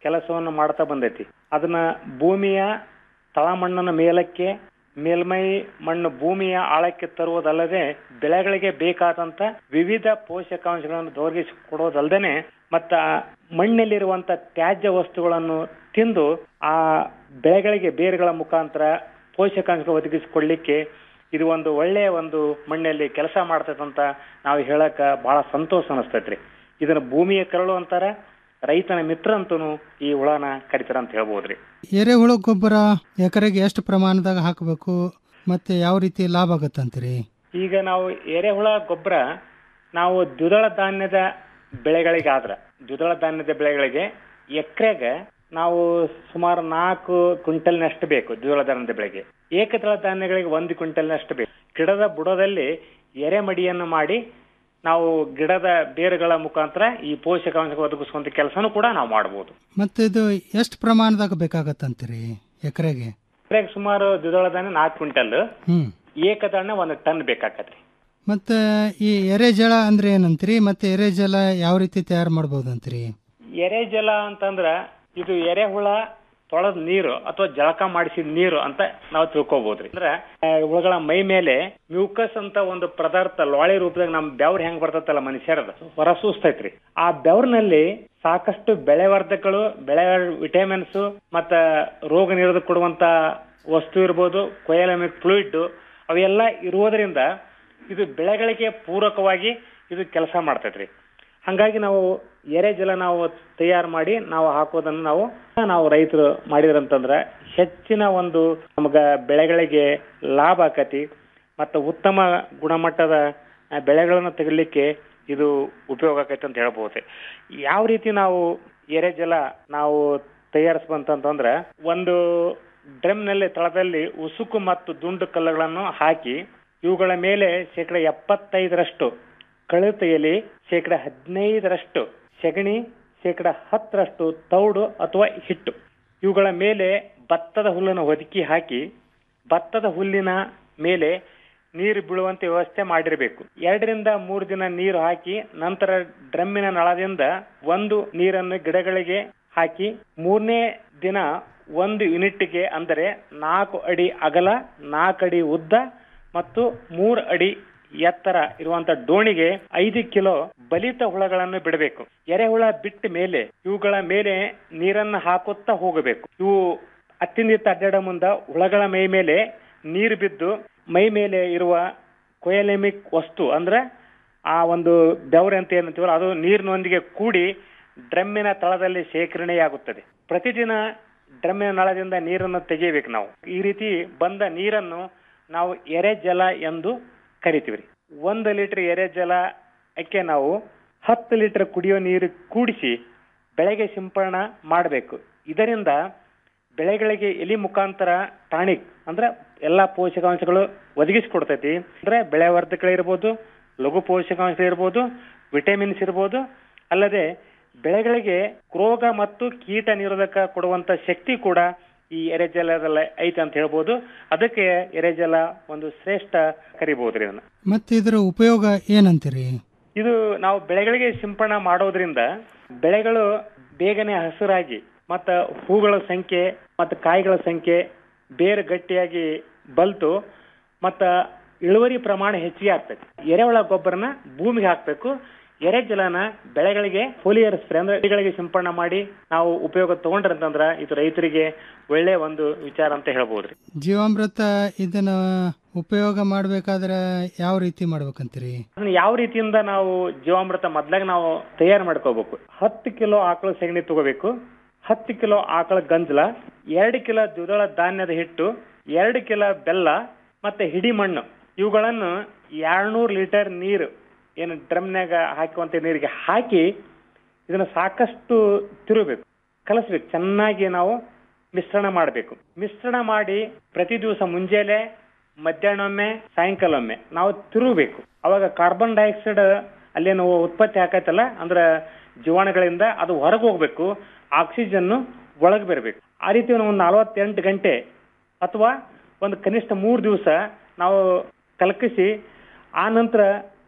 ಕೆಲಸವನ್ನು ಮಾಡ್ತಾ ಬಂದೈತಿ ಅದನ್ನ ಭೂಮಿಯ ತಳಮಣ್ಣನ ಮೇಲಕ್ಕೆ ಮೇಲ್ಮೈ ಮಣ್ಣು ಭೂಮಿಯ ಆಳಕ್ಕೆ ತರುವುದಲ್ಲದೆ ಬೆಳೆಗಳಿಗೆ ಬೇಕಾದಂತ ವಿವಿಧ ಪೋಷಕಾಂಶಗಳನ್ನು ದೊರಕಿಸಿ ಕೊಡೋದಲ್ಲದೆ ಮತ್ತ ಆ ಮಣ್ಣಲ್ಲಿರುವಂತ ತ್ಯಾಜ್ಯ ವಸ್ತುಗಳನ್ನು ತಿಂದು ಆ ಬೆಳೆಗಳಿಗೆ ಬೇರುಗಳ ಮುಖಾಂತರ ಪೋಷಕಾಂಶ ಒದಗಿಸಿಕೊಡ್ಲಿಕ್ಕೆ ಇದು ಒಂದು ಒಳ್ಳೆಯ ಒಂದು ಮಣ್ಣಲ್ಲಿ ಕೆಲಸ ಮಾಡ್ತದಂತ ನಾವು ಹೇಳಕ ಬಹಳ ಸಂತೋಷ ಅನಿಸ್ತೈತ್ರಿ ಇದನ್ನ ಭೂಮಿಯ ಕರಳು ಅಂತಾರ ರೈತನ ಮಿತ್ರ ಅಂತೂ ಈ ಹುಳನ ಕರಿತಾರ ಅಂತ ಹೇಳ್ಬೋದ್ರಿ ಎರೆಹುಳು ಗೊಬ್ಬರ ಎಕರೆಗೆ ಎಷ್ಟು ಪ್ರಮಾಣದಾಗ ಹಾಕಬೇಕು ಮತ್ತೆ ಯಾವ ರೀತಿ ಲಾಭ ಆಗತ್ತಂತೀರಿ ಈಗ ನಾವು ಎರೆಹುಳ ಗೊಬ್ಬರ ನಾವು ದ್ವಿದಳ ಧಾನ್ಯದ ಬೆಳೆಗಳಿಗಾದ್ರ ದ್ವಿದಳ ಧಾನ್ಯದ ಬೆಳೆಗಳಿಗೆ ಎಕರೆಗೆ ನಾವು ಸುಮಾರು ನಾಲ್ಕು ಕ್ವಿಂಟಲ್ನಷ್ಟು ಬೇಕು ದ್ವಿದಳ ಧಾನ್ಯದ ಬೆಳೆಗೆ ಏಕದಳ ಧಾನ್ಯಗಳಿಗೆ ಒಂದು ಕ್ವಿಂಟಲ್ನಷ್ಟು ಬೇಕು ಗಿಡದ ಬುಡದಲ್ಲಿ ಎರೆಮಡಿಯನ್ನು ಮಾಡಿ ನಾವು ಗಿಡದ ಬೇರುಗಳ ಮುಖಾಂತರ ಈ ಪೋಷಕಾಂಶ ಒದಗಿಸುವಂತ ಕೆಲಸನೂ ಕೂಡ ನಾವು ಮಾಡಬಹುದು ಮತ್ತೆ ಇದು ಎಷ್ಟು ಪ್ರಮಾಣದಾಗ ಬೇಕಾಗತ್ತಂತೀರಿ ಎಕರೆಗೆ ಎಕರೆಗೆ ಸುಮಾರು ದ್ವಿದಳ ಧಾನ್ಯ ನಾಲ್ಕು ಕ್ವಿಂಟಲ್ ಹ್ಮ್ ಏಕದಳ ಒಂದು ಟನ್ ಬೇಕಾಕತ್ರಿ ಮತ್ತೆ ಈ ಎರೆಜಲ ಅಂದ್ರೆ ಏನಂತೀರಿ ಮತ್ತೆ ಎರೆಜಲ ಯಾವ ರೀತಿ ತಯಾರು ಮಾಡ್ಬೋದಂತೀರಿ ಎರೆಜಲ ಅಂತಂದ್ರ ಇದು ಎರೆಹುಳ ತೊಳೆದ ನೀರು ಅಥವಾ ಜಳಕ ಮಾಡಿಸಿದ ನೀರು ಅಂತ ನಾವು ತಿಳ್ಕೊಬಹುದ್ರಿ ಅಂದ್ರೆ ಆ, ಹುಳಗಳ ಮೈ ಮೇಲೆ ಮ್ಯೂಕಸ್ ಅಂತ ಒಂದು ಪದಾರ್ಥ ಲೋಳೆ ರೂಪದಾಗ ನಮ್ ಬೆವ್ರ ಹೆಂಗ್ ಬರ್ತೈತಲ್ಲ ಮನುಷ್ಯರದ ಹೊರ ಸೂಸ್ತೈತ್ರಿ ಆ ಬೆವ್ರಿನಲ್ಲಿ ಸಾಕಷ್ಟು ಬೆಳೆವರ್ಧಕಗಳು ಬೆಳೆ ವಿಟಮಿನ್ಸ್ ಮತ್ತ ರೋಗ ನಿರೋಧಕ ಕೊಡುವಂತ ವಸ್ತು ಇರ್ಬೋದು ಕೊಯಲಮಿಕ್ ಫ್ಲೂಯಿಡ್ ಅವೆಲ್ಲ ಇರುವುದರಿಂದ ಇದು ಬೆಳೆಗಳಿಗೆ ಪೂರಕವಾಗಿ ಇದು ಕೆಲಸ ಮಾಡ್ತೈತ್ರಿ ಹಂಗಾಗಿ ನಾವು ಎರೆ ಜಲ ನಾವು ತಯಾರು ಮಾಡಿ ನಾವು ಹಾಕೋದನ್ನ ನಾವು ನಾವು ರೈತರು ಮಾಡಿದ್ರಂತಂದ್ರ ಹೆಚ್ಚಿನ ಒಂದು ನಮಗ ಬೆಳೆಗಳಿಗೆ ಲಾಭ ಆಕತಿ ಮತ್ತು ಉತ್ತಮ ಗುಣಮಟ್ಟದ ಆ, ಬೆಳೆಗಳನ್ನ ತೆಗಿಲಿಕ್ಕೆ ಇದು ಉಪಯೋಗ ಆಕೈತೆ ಅಂತ ಹೇಳ್ಬೋದು ಯಾವ ರೀತಿ ನಾವು ಎರೆ ಜಲ ನಾವು ತಯಾರಿಸ್ಬಂತಂದ್ರ ಒಂದು ಡ್ರಮ್ನಲ್ಲಿ ತಳದಲ್ಲಿ ಉಸುಕು ಮತ್ತು ದುಂಡು ಕಲ್ಲುಗಳನ್ನು ಹಾಕಿ ಇವುಗಳ ಮೇಲೆ ಶೇಕಡ ಎಪ್ಪತ್ತೈದರಷ್ಟು ಕಳುತ ಎಲೆ ಶೇಕಡ ಹದಿನೈದರಷ್ಟು ಸೆಗಣಿ ಶೇಕಡ ಹತ್ತರಷ್ಟು ತೌಡು ಅಥವಾ ಹಿಟ್ಟು ಇವುಗಳ ಮೇಲೆ ಭತ್ತದ ಹುಲ್ಲನ್ನು ಒದಕಿ ಹಾಕಿ ಭತ್ತದ ಹುಲ್ಲಿನ ಮೇಲೆ ನೀರು ಬೀಳುವಂತೆ ವ್ಯವಸ್ಥೆ ಮಾಡಿರಬೇಕು ಎರಡರಿಂದ ಮೂರು ದಿನ ನೀರು ಹಾಕಿ ನಂತರ ಡ್ರಮ್ಮಿನ ನಳದಿಂದ ಒಂದು ನೀರನ್ನು ಗಿಡಗಳಿಗೆ ಹಾಕಿ ಮೂರನೇ ದಿನ ಒಂದು ಯೂನಿಟ್ಗೆ ಅಂದರೆ ನಾಲ್ಕು ಅಡಿ ಅಗಲ ನಾಲ್ಕು ಅಡಿ ಉದ್ದ ಮತ್ತು ಮೂರು ಅಡಿ ಎತ್ತರ ಇರುವಂತ ಡೋಣಿಗೆ ಐದು ಕಿಲೋ ಬಲಿತ ಹುಳಗಳನ್ನು ಬಿಡಬೇಕು ಎರೆಹುಳ ಬಿಟ್ಟ ಮೇಲೆ ಇವುಗಳ ಮೇಲೆ ನೀರನ್ನು ಹಾಕುತ್ತಾ ಹೋಗಬೇಕು ಇವು ಅತ್ತಿಂದಿತ್ತ ಅಡ್ಡಾಡ ಮುಂದ ಹುಳಗಳ ಮೈ ಮೇಲೆ ನೀರು ಬಿದ್ದು ಮೈ ಮೇಲೆ ಇರುವ ಕೊಯಲೆಮಿಕ್ ವಸ್ತು ಅಂದ್ರೆ ಆ ಒಂದು ಬೆವರೆ ಅಂತ ಏನಂತೀವಲ್ಲ ಅದು ನೀರಿನೊಂದಿಗೆ ಕೂಡಿ ಡ್ರಮ್ಮಿನ ತಳದಲ್ಲಿ ಶೇಖರಣೆಯಾಗುತ್ತದೆ ಪ್ರತಿದಿನ ಡ್ರಮ್ಮಿನ ನಳದಿಂದ ನೀರನ್ನು ತೆಗೆಯಬೇಕು ನಾವು ಈ ರೀತಿ ಬಂದ ನೀರನ್ನು ನಾವು ಎರೆ ಜಲ ಎಂದು ಕರಿತೀವಿ ರೀ ಒಂದು ಲೀಟರ್ ಎರೆ ಜಲಕ್ಕೆ ನಾವು ಹತ್ತು ಲೀಟರ್ ಕುಡಿಯೋ ನೀರು ಕೂಡಿಸಿ ಬೆಳೆಗೆ ಸಿಂಪಡಣೆ ಮಾಡಬೇಕು ಇದರಿಂದ ಬೆಳೆಗಳಿಗೆ ಎಲಿ ಮುಖಾಂತರ ಟಾನಿಕ್ ಅಂದ್ರೆ ಎಲ್ಲಾ ಪೋಷಕಾಂಶಗಳು ಒದಗಿಸಿಕೊಡ್ತೈತಿ ಅಂದ್ರೆ ಬೆಳೆ ವರ್ಧಕಗಳಿರ್ಬೋದು ಲಘು ಪೋಷಕಾಂಶ ಇರ್ಬೋದು ವಿಟಮಿನ್ಸ್ ಇರ್ಬೋದು ಅಲ್ಲದೆ ಬೆಳೆಗಳಿಗೆ ರೋಗ ಮತ್ತು ಕೀಟ ನಿರೋಧಕ ಕೊಡುವಂತ ಶಕ್ತಿ ಕೂಡ ಈ ಎರೆಜಲದಲ್ಲಿ ಐತೆ ಅಂತ ಹೇಳ್ಬೋದು ಅದಕ್ಕೆ ಎರೆಜಲ ಒಂದು ಶ್ರೇಷ್ಠ ಕರಿಬಹುದ್ರಿ ಇದನ್ನ ಮತ್ತೆ ಇದರ ಉಪಯೋಗ ಏನಂತೀರಿ ಇದು ನಾವು ಬೆಳೆಗಳಿಗೆ ಸಿಂಪಡಣೆ ಮಾಡೋದ್ರಿಂದ ಬೆಳೆಗಳು ಬೇಗನೆ ಹಸಿರಾಗಿ ಮತ್ತ ಹೂಗಳ ಸಂಖ್ಯೆ ಮತ್ತ ಕಾಯಿಗಳ ಸಂಖ್ಯೆ ಬೇರು ಗಟ್ಟಿಯಾಗಿ ಬಲ್ತು ಮತ್ತ ಇಳುವರಿ ಪ್ರಮಾಣ ಹೆಚ್ಚಿಗೆ ಆಗ್ತೈತಿ ಎರೆಹುಳ ಗೊಬ್ಬರನ ಭೂಮಿಗೆ ಹಾಕ್ಬೇಕು ಎರೆ ಜಲನ ಬೆಳೆಗಳಿಗೆ ಫೋಲಿಯರ್ ಸ್ಪ್ರೇ ಅಂದ್ರೆ ಬೆಳೆಗಳಿಗೆ ಸಿಂಪಡಣೆ ಮಾಡಿ ನಾವು ಉಪಯೋಗ ತಗೊಂಡ್ರಂತಂದ್ರ ಇದು ರೈತರಿಗೆ ಒಳ್ಳೆ ಒಂದು ವಿಚಾರ ಅಂತ ಹೇಳ್ಬೋದ್ರಿ ಜೀವಾಮೃತ ಇದನ್ನ ಉಪಯೋಗ ಮಾಡ್ಬೇಕಾದ್ರೆ ಯಾವ ರೀತಿ ಮಾಡ್ಬೇಕಂತೀರಿ ಅದನ್ನ ಯಾವ ರೀತಿಯಿಂದ ನಾವು ಜೀವಾಮೃತ ಮೊದ್ಲಾಗ ನಾವು ತಯಾರು ಮಾಡ್ಕೋಬೇಕು ಹತ್ತು ಕಿಲೋ ಆಕಳ ಸೆಗಣಿ ತಗೋಬೇಕು ಹತ್ತು ಕಿಲೋ ಆಕಳ ಗಂಜಲ ಎರಡು ಕಿಲೋ ದ್ವಿದಳ ಧಾನ್ಯದ ಹಿಟ್ಟು ಎರಡು ಕಿಲೋ ಬೆಲ್ಲ ಮತ್ತೆ ಹಿಡಿ ಮಣ್ಣು ಇವುಗಳನ್ನು ಎರಡ್ನೂರು ಲೀಟರ್ ನೀರು ಏನು ಡ್ರಮ್ನಾಗ ಹಾಕುವಂತ ನೀರಿಗೆ ಹಾಕಿ ಇದನ್ನ ಸಾಕಷ್ಟು ತಿರುಬೇಕು ಕಲಸ್ಬೇಕು ಚೆನ್ನಾಗಿ ನಾವು ಮಿಶ್ರಣ ಮಾಡಬೇಕು ಮಿಶ್ರಣ ಮಾಡಿ ಪ್ರತಿ ದಿವಸ ಮುಂಜಾನೆ ಮಧ್ಯಾಹ್ನೊಮ್ಮೆ ಸಾಯಂಕಾಲೊಮ್ಮೆ ನಾವು ತಿರುಗಬೇಕು ಅವಾಗ ಕಾರ್ಬನ್ ಡೈಆಕ್ಸೈಡ್ ಅಲ್ಲೇನು ಉತ್ಪತ್ತಿ ಆಕೈತಲ್ಲ ಅಂದ್ರ ಜೀವಾಣುಗಳಿಂದ ಅದು ಹೊರಗೆ ಹೋಗ್ಬೇಕು ಆಕ್ಸಿಜನ್ ಒಳಗೆ ಬರಬೇಕು ಆ ರೀತಿ ಒಂದು ನಲವತ್ತೆಂಟು ಗಂಟೆ ಅಥವಾ ಒಂದು ಕನಿಷ್ಠ ಮೂರು ದಿವಸ ನಾವು ಕಲಕಿಸಿ ಆ ನಂತರ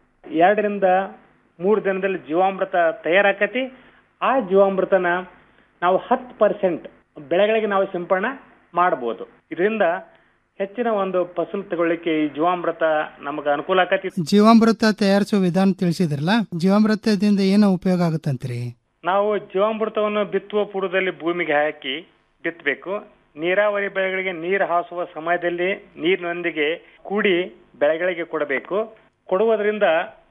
ಎರಡರಿಂದ ಮೂರು ದಿನದಲ್ಲಿ ಜೀವಾಮೃತ ತಯಾರಾಕತಿ ಆ ಜೀವಾಮೃತನ ನಾವು ಹತ್ತು ಪರ್ಸೆಂಟ್ ಬೆಳೆಗಳಿಗೆ ನಾವು ಸಿಂಪಡಣೆ ಮಾಡಬಹುದು ಇದರಿಂದ ಹೆಚ್ಚಿನ ಒಂದು ಫಸಲು ತಗೊಳ್ಳಿಕ್ಕೆ ಈ ಜೀವಾಮೃತ ನಮಗೆ ಅನುಕೂಲ ಆಕತಿ ಜೀವಾಮೃತ ತಯಾರಿಸೋ ವಿಧಾನ ತಿಳಿಸಿದ್ರಲ್ಲ ಜೀವಾಮೃತದಿಂದ ಏನೋ ಉಪಯೋಗ ಆಗುತ್ತಂತ್ರಿ ನಾವು ಜೀವಾಮೃತವನ್ನು ಬಿತ್ತುವ ಪೂರ್ವದಲ್ಲಿ ಭೂಮಿಗೆ ಹಾಕಿ ಬಿತ್ತಬೇಕು ನೀರಾವರಿ ಬೆಳೆಗಳಿಗೆ ನೀರು ಹಾಸುವ ಸಮಯದಲ್ಲಿ ನೀರಿನೊಂದಿಗೆ ಕೂಡಿ ಬೆಳೆಗಳಿಗೆ ಕೊಡಬೇಕು ಕೊಡುವುದರಿಂದ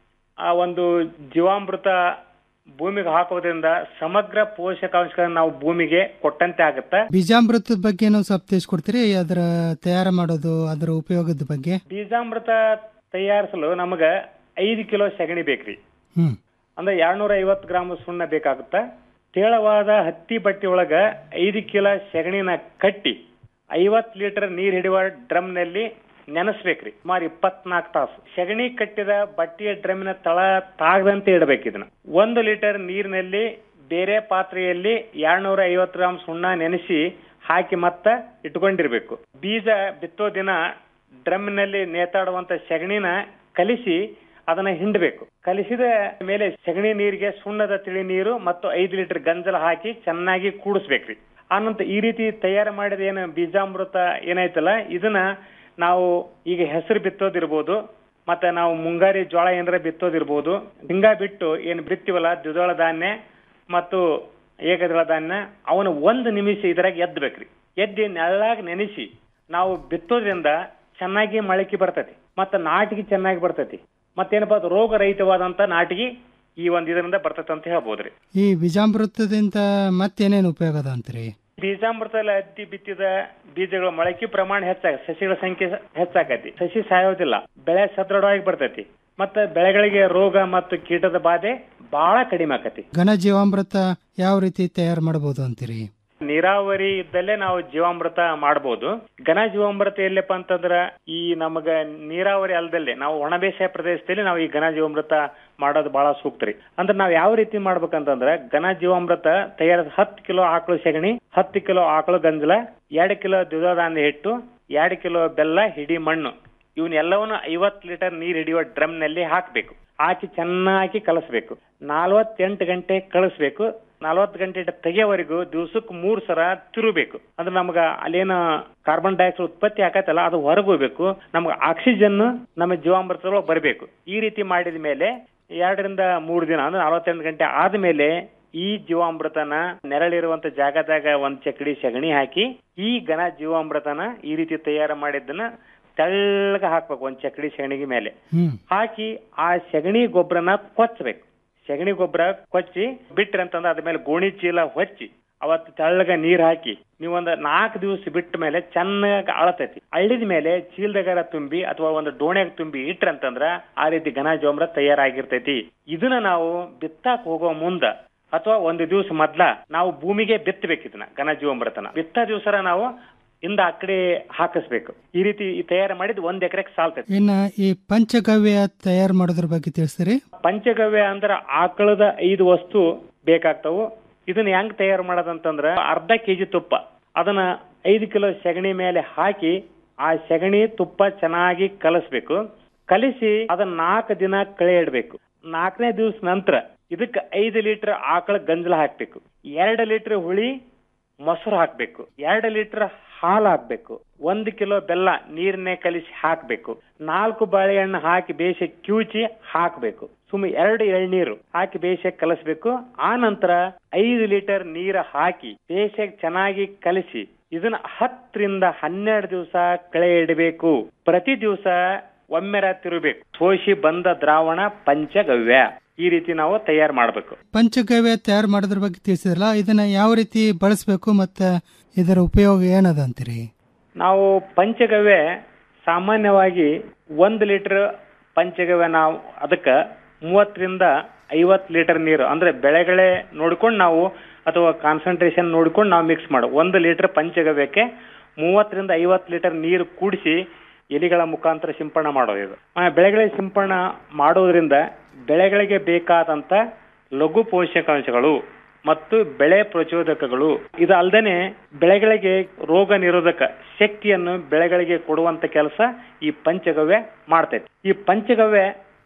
ಆ ಒಂದು ಜೀವಾಮೃತ ಭೂಮಿಗೆ ಹಾಕೋದ್ರಿಂದ ಸಮಗ್ರ ಪೋಷಕಾಂಶಗಳನ್ನ ನಾವು ಭೂಮಿಗೆ ಕೊಟ್ಟಂತೆ ಆಗುತ್ತೆ ಬೀಜಾಮೃತದ ಬಗ್ಗೆ ನಾವು ಸ್ವಲ್ಪ ತಿಳಿಸ್ಕೊಡ್ತೀರಿ ಅದರ ತಯಾರು ಮಾಡೋದು ಅದರ ಉಪಯೋಗದ ಬಗ್ಗೆ ಬೀಜಾಮೃತ ತಯಾರಿಸಲು ನಮಗ ಐದು ಕಿಲೋ ಸಗಣಿ ಬೇಕ್ರಿ ಹ್ಮ್ ಅಂದ್ರೆ ಎರಡ್ನೂರ ಐವತ್ತು ಗ್ರಾಮ್ ಸುಣ್ಣ ಬೇಕಾಗುತ್ತ ತೇಳವಾದ ಹತ್ತಿ ಬಟ್ಟೆ ಒಳಗ ಐದು ಕಿಲೋ ಸಗಣಿನ ಕಟ್ಟಿ ಐವತ್ ಲೀಟರ್ ನೀರ್ ಹಿಡಿಯುವ ಡ್ರಮ್ ನಲ್ಲಿ ನೆನೆಸ್ಬೇಕ್ರಿ ಸುಮಾರು ಇಪ್ಪತ್ನಾಲ್ಕು ತಾಸು ಸಗಣಿ ಕಟ್ಟಿದ ಬಟ್ಟೆಯ ಡ್ರಮ್ನ ತಳ ತಾಗದಂತೆ ಇಡಬೇಕು ಇದನ್ನ ಒಂದು ಲೀಟರ್ ನೀರಿನಲ್ಲಿ ಬೇರೆ ಪಾತ್ರೆಯಲ್ಲಿ ಎರಡ್ನೂರ ಐವತ್ತು ಗ್ರಾಮ್ ಸುಣ್ಣ ನೆನೆಸಿ ಹಾಕಿ ಮತ್ತ ಇಟ್ಕೊಂಡಿರ್ಬೇಕು ಬೀಜ ಬಿತ್ತೋ ದಿನ ಡ್ರಮ್ನಲ್ಲಿ ನೇತಾಡುವಂತ ಸಗಣಿನ ಕಲಿಸಿ ಅದನ್ನ ಹಿಂಡಬೇಕು ಕಲಿಸಿದ ಮೇಲೆ ಸಗಣಿ ನೀರಿಗೆ ಸುಣ್ಣದ ತಿಳಿ ನೀರು ಮತ್ತು ಐದು ಲೀಟರ್ ಗಂಜಲ ಹಾಕಿ ಚೆನ್ನಾಗಿ ಕೂಡಿಸ್ಬೇಕ್ರಿ ಆನಂತರ ಈ ರೀತಿ ತಯಾರು ಮಾಡಿದ ಏನು ಬೀಜಾಮೃತ ಏನಾಯ್ತಲ್ಲ ಇದನ್ನ ನಾವು ಈಗ ಹೆಸರು ಬಿತ್ತೋದಿರ್ಬೋದು ಮತ್ತೆ ನಾವು ಮುಂಗಾರಿ ಜೋಳ ಏನಾರ ಬಿತ್ತೋದಿರ್ಬೋದು ಹಿಂಗ ಬಿಟ್ಟು ಏನ್ ಬಿತ್ತೀವಲ್ಲ ದ್ವಿದಳ ಧಾನ್ಯ ಮತ್ತು ಏಕದಳ ಧಾನ್ಯ ಅವನ ಒಂದು ನಿಮಿಷ ಇದ್ರಾಗ ಎದ್ದಬೇಕ್ರಿ ಎದ್ದಿ ನೆಳ್ಳಾಗ ನೆನೆಸಿ ನಾವು ಬಿತ್ತೋದ್ರಿಂದ ಚೆನ್ನಾಗಿ ಮೊಳಕೆ ಬರ್ತೈತಿ ಮತ್ತೆ ನಾಟಿಗೆ ಚೆನ್ನಾಗಿ ಬರ್ತೈತಿ ಮತ್ತೇನಪ್ಪ ಅದು ರೋಗ ರಹಿತವಾದಂತ ನಾಟಿಗೆ ಈ ಒಂದ್ ಇದರಿಂದ ಬರ್ತೈತೆ ಅಂತ ಹೇಳ್ಬೋದ್ರಿ ಈ ಬೀಜಾಮೃತದಿಂದ ಮತ್ತೇನೇನು ಉಪಯೋಗ ಅದ ಅಂತ್ರಿ ಬೀಜಾಮೃತದಲ್ಲಿ ಹತ್ತಿ ಬಿತ್ತಿದ ಬೀಜಗಳ ಮೊಳಕೆ ಪ್ರಮಾಣ ಹೆಚ್ಚಾಗ ಸಸಿಗಳ ಸಂಖ್ಯೆ ಹೆಚ್ಚಾಕತಿ ಸಸಿ ಸಾಯೋದಿಲ್ಲ ಬೆಳೆ ಸದೃಢವಾಗಿ ಬರ್ತೈತಿ ಮತ್ತೆ ಬೆಳೆಗಳಿಗೆ ರೋಗ ಮತ್ತು ಕೀಟದ ಬಾಧೆ ಬಹಳ ಕಡಿಮೆ ಆಕತಿ ಘನ ಜೀವಾಮೃತ ಯಾವ ರೀತಿ ತಯಾರು ಮಾಡಬಹುದು ಅಂತೀರಿ ನೀರಾವರಿ ಇದ್ದಲ್ಲೇ ನಾವು ಜೀವಾಮೃತ ಮಾಡಬಹುದು ಘನ ಜೀವಾಮೃತ ಎಲ್ಲಪ್ಪ ಅಂತಂದ್ರ ಈ ನಮಗ ನೀರಾವರಿ ಅಲ್ದಲ್ಲೇ ನಾವು ಒಣ ಬೇಸಾಯ ಪ್ರದೇಶದಲ್ಲಿ ನಾವು ಈ ಘನ ಜೀವಾಮೃತ ಮಾಡೋದು ಬಹಳ ಸೂಕ್ತ ರೀ ಅಂದ್ರೆ ನಾವ್ ಯಾವ ರೀತಿ ಮಾಡ್ಬೇಕಂತಂದ್ರ ಘನ ಜೀವಾಮೃತ ತಯಾರಿಸ ಹತ್ತು ಕಿಲೋ ಆಕಳು ಸೆಗಣಿ ಹತ್ತು ಕಿಲೋ ಆಕಳು ಗಂಜಲ ಎರಡು ಕಿಲೋ ದ್ವಿದಳ ಧಾನ್ಯ ಹಿಟ್ಟು ಎರಡು ಕಿಲೋ ಬೆಲ್ಲ ಹಿಡಿ ಮಣ್ಣು ಇವನ್ನೆಲ್ಲವನ್ನು ಐವತ್ ಲೀಟರ್ ನೀರ್ ಹಿಡಿಯುವ ಡ್ರಮ್ ನಲ್ಲಿ ಹಾಕ್ಬೇಕು ಹಾಕಿ ಚೆನ್ನಾಗಿ ಕಲಸ್ಬೇಕು ನಾಲ್ವತ್ತೆಂಟು ಗಂಟೆ ಕಳಿಸ್ಬೇಕು ನಲವತ್ತು ಗಂಟೆ ತೆಗೆಯವರೆಗೂ ದಿವಸಕ್ಕೆ ಮೂರ್ ಸಲ ತಿರುಬೇಕು ಅಂದ್ರೆ ನಮ್ಗ ಅಲ್ಲೇನ ಕಾರ್ಬನ್ ಡೈಆಕ್ಸೈಡ್ ಉತ್ಪತ್ತಿ ಆಕತ್ತಲ್ಲ ಅದು ಹೊರಗೆ ಹೋಗ್ಬೇಕು ನಮ್ಗೆ ಆಕ್ಸಿಜನ್ ನಮ್ಮ ಜೀವಾಮೃತದೊಳಗೆ ಬರಬೇಕು ಈ ರೀತಿ ಮಾಡಿದ ಮೇಲೆ ಎರಡರಿಂದ ಮೂರು ದಿನ ಅಂದ್ರೆ ನಲವತ್ತೆಂಟು ಗಂಟೆ ಆದ್ಮೇಲೆ ಈ ಜೀವಾಮೃತನ ನೆರಳಿರುವಂತ ಜಾಗದಾಗ ಒಂದ್ ಚಕಡಿ ಸಗಣಿ ಹಾಕಿ ಈ ಘನ ಜೀವಾಮೃತನ ಈ ರೀತಿ ತಯಾರು ಮಾಡಿದ್ದನ್ನ ತೆಳ್ಳಗ ಹಾಕ್ಬೇಕು ಒಂದ್ ಚಕಡಿ ಸಗಣಿಗೆ ಮೇಲೆ ಹಾಕಿ ಆ ಸಗಣಿ ಗೊಬ್ಬರನ ಕೊಚ್ಚಬೇಕು ಸಗಣಿ ಗೊಬ್ಬರ ಕೊಚ್ಚಿ ಬಿಟ್ರಿ ಅಂತಂದ್ರೆ ಅದ್ರ ಮೇಲೆ ಗೋಣಿ ಚೀಲ ಹೊಚ್ಚಿ ಅವತ್ತು ತೆಳ್ಳಗ ನೀರ್ ಹಾಕಿ ನೀವೊಂದ್ ನಾಲ್ಕು ದಿವಸ ಬಿಟ್ಟ ಮೇಲೆ ಚೆನ್ನಾಗಿ ಅಳತೈತಿ ಅಳಿದ ಮೇಲೆ ಚೀಲದಾಗಾರ ತುಂಬಿ ಅಥವಾ ಒಂದು ಡೋಣ್ಯಾಗ ತುಂಬಿ ಇಟ್ರಿ ಅಂತಂದ್ರ ಆ ರೀತಿ ಘನ ಜೋಮ್ರ ತಯಾರಾಗಿರ್ತೈತಿ ಇದನ್ನ ನಾವು ಬಿತ್ತಾಕ್ ಹೋಗೋ ಮುಂದ ಅಥವಾ ಒಂದು ದಿವಸ ಮೊದ್ಲ ನಾವು ಭೂಮಿಗೆ ಬಿತ್ತಬೇಕು ಇದನ್ನ ಘನ ಜೀವಾಮೃತನ ಬಿತ್ತ ದಿವಸರ ನಾವು ಇಂದ ಆ ಕಡೆ ಹಾಕಿಸ್ಬೇಕು ಈ ರೀತಿ ತಯಾರು ಮಾಡಿದ್ ಒಂದ್ ಎಕರೆಗೆ ಸಾಲ್ತೈತಿ ಇನ್ನ ಈ ಪಂಚಗವ್ಯ ತಯಾರು ಮಾಡೋದ್ರ ಬಗ್ಗೆ ತಿಳಿಸ್ತೀರಿ ಪಂಚಗವ್ಯ ಅಂದ್ರ ಆಕಳದ ಐದು ವಸ್ತು ಬೇಕಾಗ್ತಾವು ಇದನ್ನ ಹೆಂಗ್ ತಯಾರು ಮಾಡೋದಂತಂದ್ರ ಅರ್ಧ ಕೆಜಿ ತುಪ್ಪ ಅದನ್ನ ಐದು ಕಿಲೋ ಸೆಗಣಿ ಮೇಲೆ ಹಾಕಿ ಆ ಸೆಗಣಿ ತುಪ್ಪ ಚೆನ್ನಾಗಿ ಕಲಸ್ಬೇಕು ಕಲಿಸಿ ಅದನ್ನ ನಾಲ್ಕು ದಿನ ಕಳೆ ಇಡ್ಬೇಕು ನಾಲ್ಕನೇ ದಿವಸ ನಂತರ ಇದಕ್ಕೆ ಐದು ಲೀಟರ್ ಆಕಳ ಗಂಜಲ ಹಾಕ್ಬೇಕು ಎರಡು ಲೀಟರ್ ಹುಳಿ ಮೊಸರು ಹಾಕ್ಬೇಕು ಎರಡು ಲೀಟರ್ ಹಾಲು ಹಾಕ್ಬೇಕು ಒಂದು ಕಿಲೋ ಬೆಲ್ಲ ನೀರನ್ನೇ ಕಲಿಸಿ ಹಾಕ್ಬೇಕು ನಾಲ್ಕು ಬಾಳೆಹಣ್ಣು ಹಾಕಿ ಬೇಯಿಸಿ ಕ್ಯೂಚಿ ಹಾಕ್ಬೇಕು ಸುಮ್ಮನೆ ಎರಡು ಎಳ್ನೀರು ಹಾಕಿ ಬೇಯಿಸಿ ಕಲಸ್ಬೇಕು ಆ ನಂತರ ಐದು ಲೀಟರ್ ನೀರು ಹಾಕಿ ಬೇಯಿಸಿ ಚೆನ್ನಾಗಿ ಕಲಿಸಿ ಇದನ್ನ ಹತ್ತರಿಂದ ಹನ್ನೆರಡು ದಿವಸ ಕಳೆ ಇಡಬೇಕು ಪ್ರತಿ ದಿವಸ ಒಮ್ಮೆರ ತಿರುಬೇಕು ಸೋಸಿ ಬಂದ ದ್ರಾವಣ ಪಂಚಗವ್ಯ ಈ ರೀತಿ ನಾವು ತಯಾರು ಮಾಡಬೇಕು ಪಂಚಗವ್ಯ ತಯಾರು ಮಾಡೋದ್ರ ಬಗ್ಗೆ ತಿಳಿಸಿದ್ರಲ್ಲ ಇದನ್ನ ಯಾವ ರೀತಿ ಬಳಸಬೇಕು ಮತ್ತೆ ಇದರ ಉಪಯೋಗ ಏನದ ಅಂತೀರಿ ನಾವು ಪಂಚಗವ್ಯ ಸಾಮಾನ್ಯವಾಗಿ ಒಂದು ಲೀಟರ್ ಪಂಚಗವ್ಯ ನಾವು ಅದಕ್ಕೆ ಮೂವತ್ತರಿಂದ ಐವತ್ತು ಲೀಟರ್ ನೀರು ಅಂದ್ರೆ ಬೆಳೆಗಳೇ ನೋಡ್ಕೊಂಡು ನಾವು ಅಥವಾ ಕಾನ್ಸಂಟ್ರೇಷನ್ ನೋಡ್ಕೊಂಡು ನಾವು ಮಿಕ್ಸ್ ಮಾಡು ಒಂದು ಲೀಟರ್ ಪಂಚಗವ್ಯಕ್ಕೆ ಮೂವತ್ತರಿಂದ ಐವತ್ತು ಲೀಟರ್ ನೀರು ಕೂಡಿಸಿ ಎಲಿಗಳ ಮುಖಾಂತರ ಸಿಂಪಡಣೆ ಮಾಡೋದು ಇದು ಆ, ಬೆಳೆಗಳಿಗೆ ಸಿಂಪಡಣೆ ಮಾಡೋದ್ರಿಂದ ಬೆಳೆಗಳಿಗೆ ಬೇಕಾದಂತ ಲಘು ಪೋಷಕಾಂಶಗಳು ಮತ್ತು ಬೆಳೆ ಪ್ರಚೋದಕಗಳು ಇದು ಅಲ್ಲದೆ ಬೆಳೆಗಳಿಗೆ ರೋಗ ನಿರೋಧಕ ಶಕ್ತಿಯನ್ನು ಬೆಳೆಗಳಿಗೆ ಕೊಡುವಂತ ಕೆಲಸ ಈ ಪಂಚಗವ್ಯ ಮಾಡ್ತೈತಿ ಈ ಪಂಚಗವ್ಯ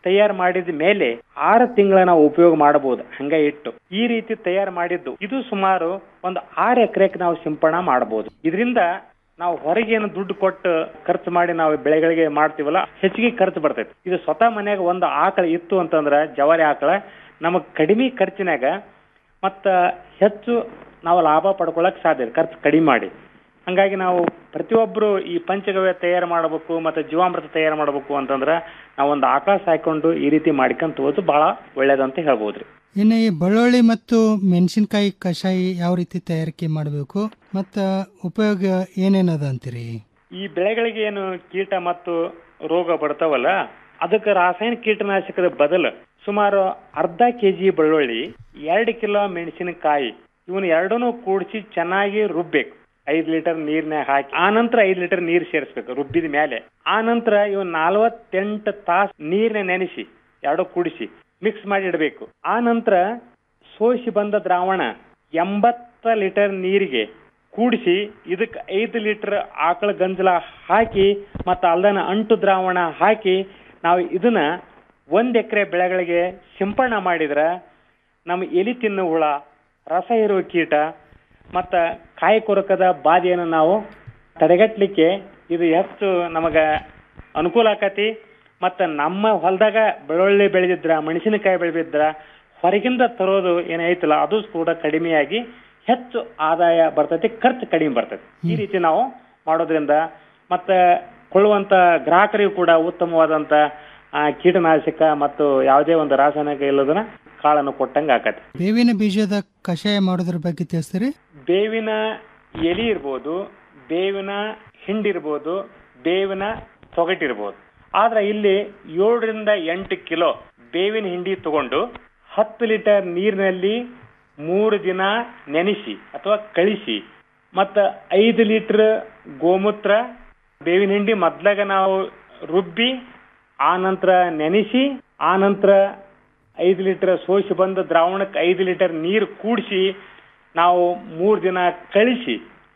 ತಯಾರು ಮಾಡಿದ ಮೇಲೆ ಆರು ತಿಂಗಳ ನಾವು ಉಪಯೋಗ ಮಾಡಬಹುದು ಹಂಗ ಇಟ್ಟು ಈ ರೀತಿ ತಯಾರು ಮಾಡಿದ್ದು ಇದು ಸುಮಾರು ಒಂದು ಆರು ಎಕರೆಗೆ ನಾವು ಸಿಂಪಡಣೆ ಮಾಡಬಹುದು ಇದರಿಂದ ನಾವು ಹೊರಗೇನು ದುಡ್ಡು ಕೊಟ್ಟು ಖರ್ಚು ಮಾಡಿ ನಾವು ಬೆಳೆಗಳಿಗೆ ಮಾಡ್ತೀವಲ್ಲ ಹೆಚ್ಚಿಗೆ ಖರ್ಚು ಬರ್ತೈತಿ ಇದು ಸ್ವತಃ ಮನ್ಯಾಗ ಒಂದು ಆಕಳ ಇತ್ತು ಅಂತಂದ್ರ ಜವಾರಿ ಆಕಳ ನಮಗ್ ಕಡಿಮೆ ಖರ್ಚಿನಾಗ ಮತ್ತ ಹೆಚ್ಚು ನಾವು ಲಾಭ ಪಡ್ಕೊಳಕ್ ಸಾಧ್ಯ ಇದೆ ಖರ್ಚು ಕಡಿಮೆ ಮಾಡಿ ಹಂಗಾಗಿ ನಾವು ಪ್ರತಿಯೊಬ್ರು ಈ ಪಂಚಗವ್ಯ ತಯಾರು ಮಾಡಬೇಕು ಮತ್ತೆ ಜೀವಾಮೃತ ತಯಾರು ಮಾಡಬೇಕು ಅಂತಂದ್ರ ನಾವು ಒಂದು ಆಕಳ ಸಾಯ್ಕೊಂಡು ಈ ರೀತಿ ಮಾಡ್ಕೊಂತ ಹೋದು ಬಹಳ ಒಳ್ಳೇದಂತ ಹೇಳ್ಬೋದ್ರಿ ಇನ್ನು ಈ ಬೆಳ್ಳುಳ್ಳಿ ಮತ್ತು ಮೆಣಸಿನಕಾಯಿ ಕಷಾಯ ಯಾವ ರೀತಿ ತಯಾರಿಕೆ ಮಾಡಬೇಕು ಮತ್ತು ಉಪಯೋಗ ಏನೇನದ ಅಂತೀರಿ ಈ ಬೆಳೆಗಳಿಗೆ ಏನು ಕೀಟ ಮತ್ತು ರೋಗ ಬರ್ತಾವಲ್ಲ ಅದಕ್ಕೆ ರಾಸಾಯನಿಕ ಕೀಟನಾಶಕದ ಬದಲು ಸುಮಾರು ಅರ್ಧ ಕೆಜಿ ಬೆಳ್ಳುಳ್ಳಿ ಎರಡು ಕಿಲೋ ಮೆಣಸಿನಕಾಯಿ ಇವನ್ ಎರಡನ್ನೂ ಕೂಡಿಸಿ ಚೆನ್ನಾಗಿ ರುಬ್ಬೇಕು ಐದ್ ಲೀಟರ್ ನೀರ್ನಾಗ ಹಾಕಿ ಆ ನಂತರ ಐದ್ ಲೀಟರ್ ನೀರ್ ಸೇರಿಸ್ಬೇಕು ರುಬ್ಬಿದ ಮೇಲೆ ಆ ನಂತರ ಇವ್ ನಲವತ್ತೆಂಟು ತಾಸು ನೀರ್ನ ನೆನೆಸಿ ಎರಡು ಕೂಡಿಸಿ ಮಿಕ್ಸ್ ಮಾಡಿ ಇಡಬೇಕು ಆ ನಂತರ ಸೋಸಿ ಬಂದ ದ್ರಾವಣ ಎಂಬತ್ತ ಲೀಟರ್ ನೀರಿಗೆ ಕೂಡಿಸಿ ಇದಕ್ಕೆ ಐದು ಲೀಟರ್ ಆಕಳ ಗಂಜಲ ಹಾಕಿ ಮತ್ತು ಅಲ್ದನ ಅಂಟು ದ್ರಾವಣ ಹಾಕಿ ನಾವು ಇದನ್ನ ಒಂದ್ ಎಕರೆ ಬೆಳೆಗಳಿಗೆ ಸಿಂಪಡಣೆ ಮಾಡಿದ್ರ ನಮ್ಮ ಎಲಿ ತಿನ್ನು ಹುಳ ರಸ ಇರುವ ಕೀಟ ಮತ್ತ ಕಾಯಿ ಕೊರಕದ ಬಾಧೆಯನ್ನು ನಾವು ತಡೆಗಟ್ಟಲಿಕ್ಕೆ ಇದು ಹೆಚ್ಚು ನಮಗ ಅನುಕೂಲ ಆಕತಿ ಮತ್ತ ನಮ್ಮ ಹೊಲದಾಗ ಬೆಳ್ಳುಳ್ಳಿ ಬೆಳೆದಿದ್ರ ಮೆಣಸಿನಕಾಯಿ ಬೆಳೆದಿದ್ರ ಹೊರಗಿಂದ ತರೋದು ಏನೈತಲ್ಲ ಅದು ಕೂಡ ಕಡಿಮೆಯಾಗಿ ಹೆಚ್ಚು ಆದಾಯ ಬರ್ತೈತಿ ಖರ್ಚು ಕಡಿಮೆ ಬರ್ತೈತಿ ಈ ರೀತಿ ನಾವು ಮಾಡೋದ್ರಿಂದ ಮತ್ತೆ ಕೊಳ್ಳುವಂತ ಗ್ರಾಹಕರಿಗೂ ಕೂಡ ಉತ್ತಮವಾದಂತ ಆ, ಕೀಟನಾಶಕ ಮತ್ತು ಯಾವುದೇ ಒಂದು ರಾಸಾಯನಿಕ ಇಲ್ಲದನ್ನ ಕಾಳನ್ನು ಕೊಟ್ಟಂಗ ಆಕತಿ ಬೇವಿನ ಬೀಜದ ಕಷಾಯ ಮಾಡೋದ್ರ ಬಗ್ಗೆ ತಿಳಿಸ್ತೀರಿ ಬೇವಿನ ಎಲಿ ಇರ್ಬೋದು ಬೇವಿನ ಹಿಂಡಿರ್ಬೋದು ಬೇವಿನ ತೊಗಟಿರ್ಬೋದು ಆದ್ರೆ ಇಲ್ಲಿ ಏಳರಿಂದ ಎಂಟು ಕಿಲೋ ಬೇವಿನ ಹಿಂಡಿ ತಗೊಂಡು ಹತ್ತು ಲೀಟರ್ ನೀರಿನಲ್ಲಿ ಮೂರು ದಿನ ನೆನೆಸಿ ಅಥವಾ ಕಳಿಸಿ ಮತ್ತ ಐದು ಲೀಟರ್ ಗೋಮೂತ್ರ ಬೇವಿನ ಹಿಂಡಿ ಮೊದ್ಲಾಗ ನಾವು ರುಬ್ಬಿ ಆ ನಂತರ ನೆನೆಸಿ ಆ ನಂತರ ಐದು ಲೀಟರ್ ಸೋಸಿ ಬಂದ ದ್ರಾವಣಕ್ಕೆ ಐದು ಲೀಟರ್ ನೀರು ಕೂಡಿಸಿ ನಾವು ಮೂರು ದಿನ ಕಳಿಸಿ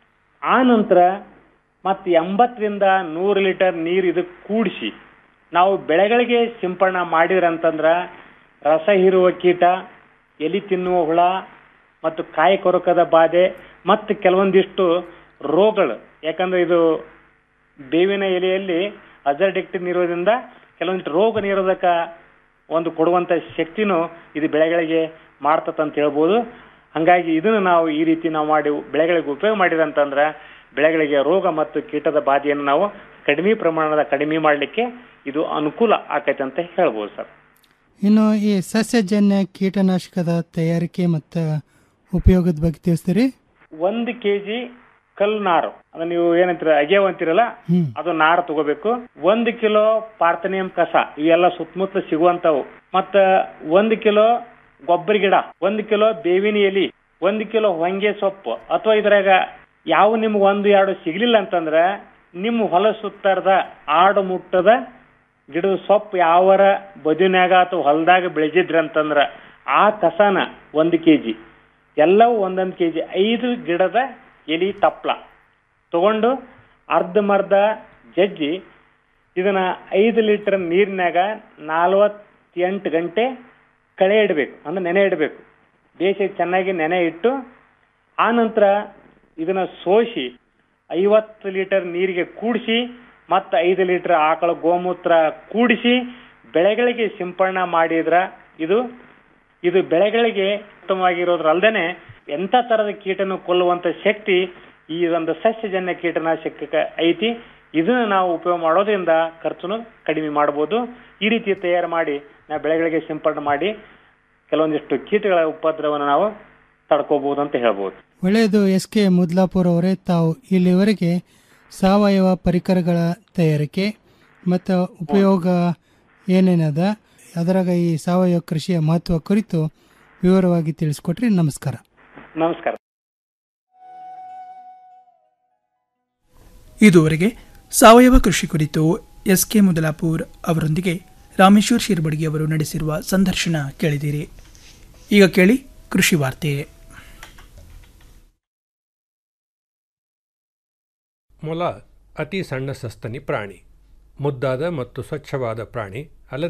ಆ ನಂತರ ಮತ್ತೆ ಎಂಬತ್ತರಿಂದ ನೂರು ಲೀಟರ್ ನೀರು ಇದಕ್ಕೆ ಕೂಡಿಸಿ ನಾವು ಬೆಳೆಗಳಿಗೆ ಸಿಂಪಡಣೆ ಮಾಡಿದ್ರಂತಂದ್ರ ರಸ ಹೀರುವ ಕೀಟ ಎಲಿ ತಿನ್ನುವ ಹುಳ ಮತ್ತು ಕಾಯಿ ಕೊರಕದ ಬಾಧೆ ಮತ್ತು ಕೆಲವೊಂದಿಷ್ಟು ರೋಗಗಳು ಯಾಕಂದ್ರೆ ಇದು ಬೇವಿನ ಎಲೆಯಲ್ಲಿ ಅಜರ್ಡಿಕ್ಟಿನ್ ಇರೋದ್ರಿಂದ ಕೆಲವೊಂದಿಷ್ಟು ರೋಗ ನಿರೋಧಕ ಒಂದು ಕೊಡುವಂತ ಶಕ್ತಿನೂ ಇದು ಬೆಳೆಗಳಿಗೆ ಮಾಡ್ತತ್ ಅಂತ ಹೇಳ್ಬೋದು ಹಂಗಾಗಿ ಇದನ್ನು ನಾವು ಈ ರೀತಿ ನಾವು ಮಾಡಿ ಬೆಳೆಗಳಿಗೆ ಉಪಯೋಗ ಮಾಡಿದಂತಂದ್ರ ಬೆಳೆಗಳಿಗೆ ರೋಗ ಮತ್ತು ಕೀಟದ ಬಾಧೆಯನ್ನು ನಾವು ಕಡಿಮೆ ಪ್ರಮಾಣದ ಕಡಿಮೆ ಮಾಡಲಿಕ್ಕೆ ಇದು ಅನುಕೂಲ ಆಕೈತೆ ಅಂತ ಹೇಳ್ಬೋದು ಸರ್ ಇನ್ನು ಈ ಸಸ್ಯಜನ್ಯ ಕೀಟನಾಶಕದ ತಯಾರಿಕೆ ಮತ್ತು ಉಪಯೋಗದ ಬಗ್ಗೆ ತಿಳಿಸ್ತೀರಿ ಒಂದು ಕೆಜಿ ಕಲ್ಲು ನಾರು ಅದನ್ನ ನೀವು ಏನಂತೀರ ಅಗೆಯವ್ ಅಂತೀರಲ್ಲ ಹ್ಮ್. ಅದು ನಾರು ತಗೋಬೇಕು ಒಂದು ಕಿಲೋ ಪಾರ್ಥನಿಯಂ ಕಸ ಇವೆಲ್ಲ ಸುತ್ತಮುತ್ತ ಸಿಗುವಂತವು ಮತ್ತ ಒಂದು ಕಿಲೋ ಗೊಬ್ಬರ ಗಿಡ ಒಂದು ಕಿಲೋ ಬೇವಿನ ಎಲಿ ಒಂದು ಕಿಲೋ ಹೊಂಗೆ ಸೊಪ್ಪು ಅಥವಾ ಇದ್ರಾಗ ಯಾವ ನಿಮ್ಗೆ ಒಂದು ಎರಡು ಸಿಗ್ಲಿಲ್ಲ ಅಂತಂದ್ರ ನಿಮ್ಮ ಹೊಲ ಸುತ್ತಾರದ ಆಡು ಮುಟ್ಟದ ಗಿಡದ ಸೊಪ್ಪು ಯಾವರ ಬದುನ್ಯಾಗ ಅಥವಾ ಹೊಲದಾಗ ಬೆಳೆದಿದ್ರಿ ಅಂತಂದ್ರ ಆ ಕಸನ ಒಂದು ಕೆಜಿ ಎಲ್ಲವೂ ಒಂದೊಂದು ಕೆಜಿ ಐದು ಗಿಡದ ಎಲಿ ತಪ್ಪಲ ತಗೊಂಡು ಅರ್ಧಮರ್ಧ ಜಜ್ಜಿ ಇದನ್ನ ಐದು ಲೀಟರ್ ನೀರಿನಾಗ ನಲವತ್ತೆಂಟು ಗಂಟೆ ಕಳೆ ಇಡಬೇಕು ಅಂದ್ರೆ ನೆನೆ ಇಡಬೇಕು ಬೇಸಿಗೆ ಚೆನ್ನಾಗಿ ನೆನೆ ಇಟ್ಟು ಆ ನಂತರ ಇದನ್ನ ಸೋಸಿ ಐವತ್ತು ಲೀಟರ್ ನೀರಿಗೆ ಕೂಡಿಸಿ ಮತ್ತೆ ಐದು ಲೀಟರ್ ಆಕಳ ಗೋಮೂತ್ರ ಕೂಡಿಸಿ ಬೆಳೆಗಳಿಗೆ ಸಿಂಪಡಣೆ ಮಾಡಿದ್ರ ಇದು ಇದು ಬೆಳೆಗಳಿಗೆ ಉತ್ತಮವಾಗಿರೋದ್ರಲ್ದೇನೆ ಎಂತ ತರದ ಕೀಟನು ಕೊಲ್ಲುವಂತ ಶಕ್ತಿ ಈ ಒಂದು ಸಸ್ಯಜನ್ಯ ಕೀಟನಾಶಕ ಐತಿ ಇದನ್ನ ನಾವು ಉಪಯೋಗ ಮಾಡೋದ್ರಿಂದ ಖರ್ಚುನು ಕಡಿಮೆ ಮಾಡಬಹುದು ಈ ರೀತಿ ತಯಾರು ಮಾಡಿ ನಾವು ಬೆಳೆಗಳಿಗೆ ಸಿಂಪಡಣೆ ಮಾಡಿ ಕೆಲವೊಂದಿಷ್ಟು ಕೀಟಗಳ ಉಪದ್ರವವನ್ನು ನಾವು ತಡ್ಕೋಬಹುದು ಅಂತ ಹೇಳ್ಬೋದು ಒಳ್ಳೆಯದು ಎಸ್ ಕೆ ಮುದ್ಲಾಪುರ್ ಅವರೇ ತಾವು ಇಲ್ಲಿವರೆಗೆ ಸಾವಯವ ಪರಿಕರಗಳ ತಯಾರಿಕೆ ಮತ್ತು ಉಪಯೋಗ ಏನೇನದ ಅದರಾಗ ಈ ಸಾವಯವ ಕೃಷಿಯ ಮಹತ್ವ ಕುರಿತು ವಿವರವಾಗಿ ತಿಳಿಸ್ಕೊಟ್ರಿ ನಮಸ್ಕಾರ ನಮಸ್ಕಾರ ಇದುವರೆಗೆ ಸಾವಯವ ಕೃಷಿ ಕುರಿತು ಎಸ್ ಕೆ ಮುದಲಾಪುರ್ ಅವರೊಂದಿಗೆ ರಾಮೇಶ್ವರ್ ಶಿರ್ಬಡ್ಗಿ ಅವರು ನಡೆಸಿರುವ ಸಂದರ್ಶನ ಕೇಳಿದಿರಿ ಈಗ ಕೇಳಿ ಕೃಷಿ ವಾರ್ತೆ ಮೊಲ ಅತಿ ಸಣ್ಣ ಸಸ್ತನಿ ಪ್ರಾಣಿ ಮುದ್ದಾದ ಮತ್ತು ಸ್ವಚ್ಛವಾದ ಪ್ರಾಣಿ ಅಲ್ಲದೆ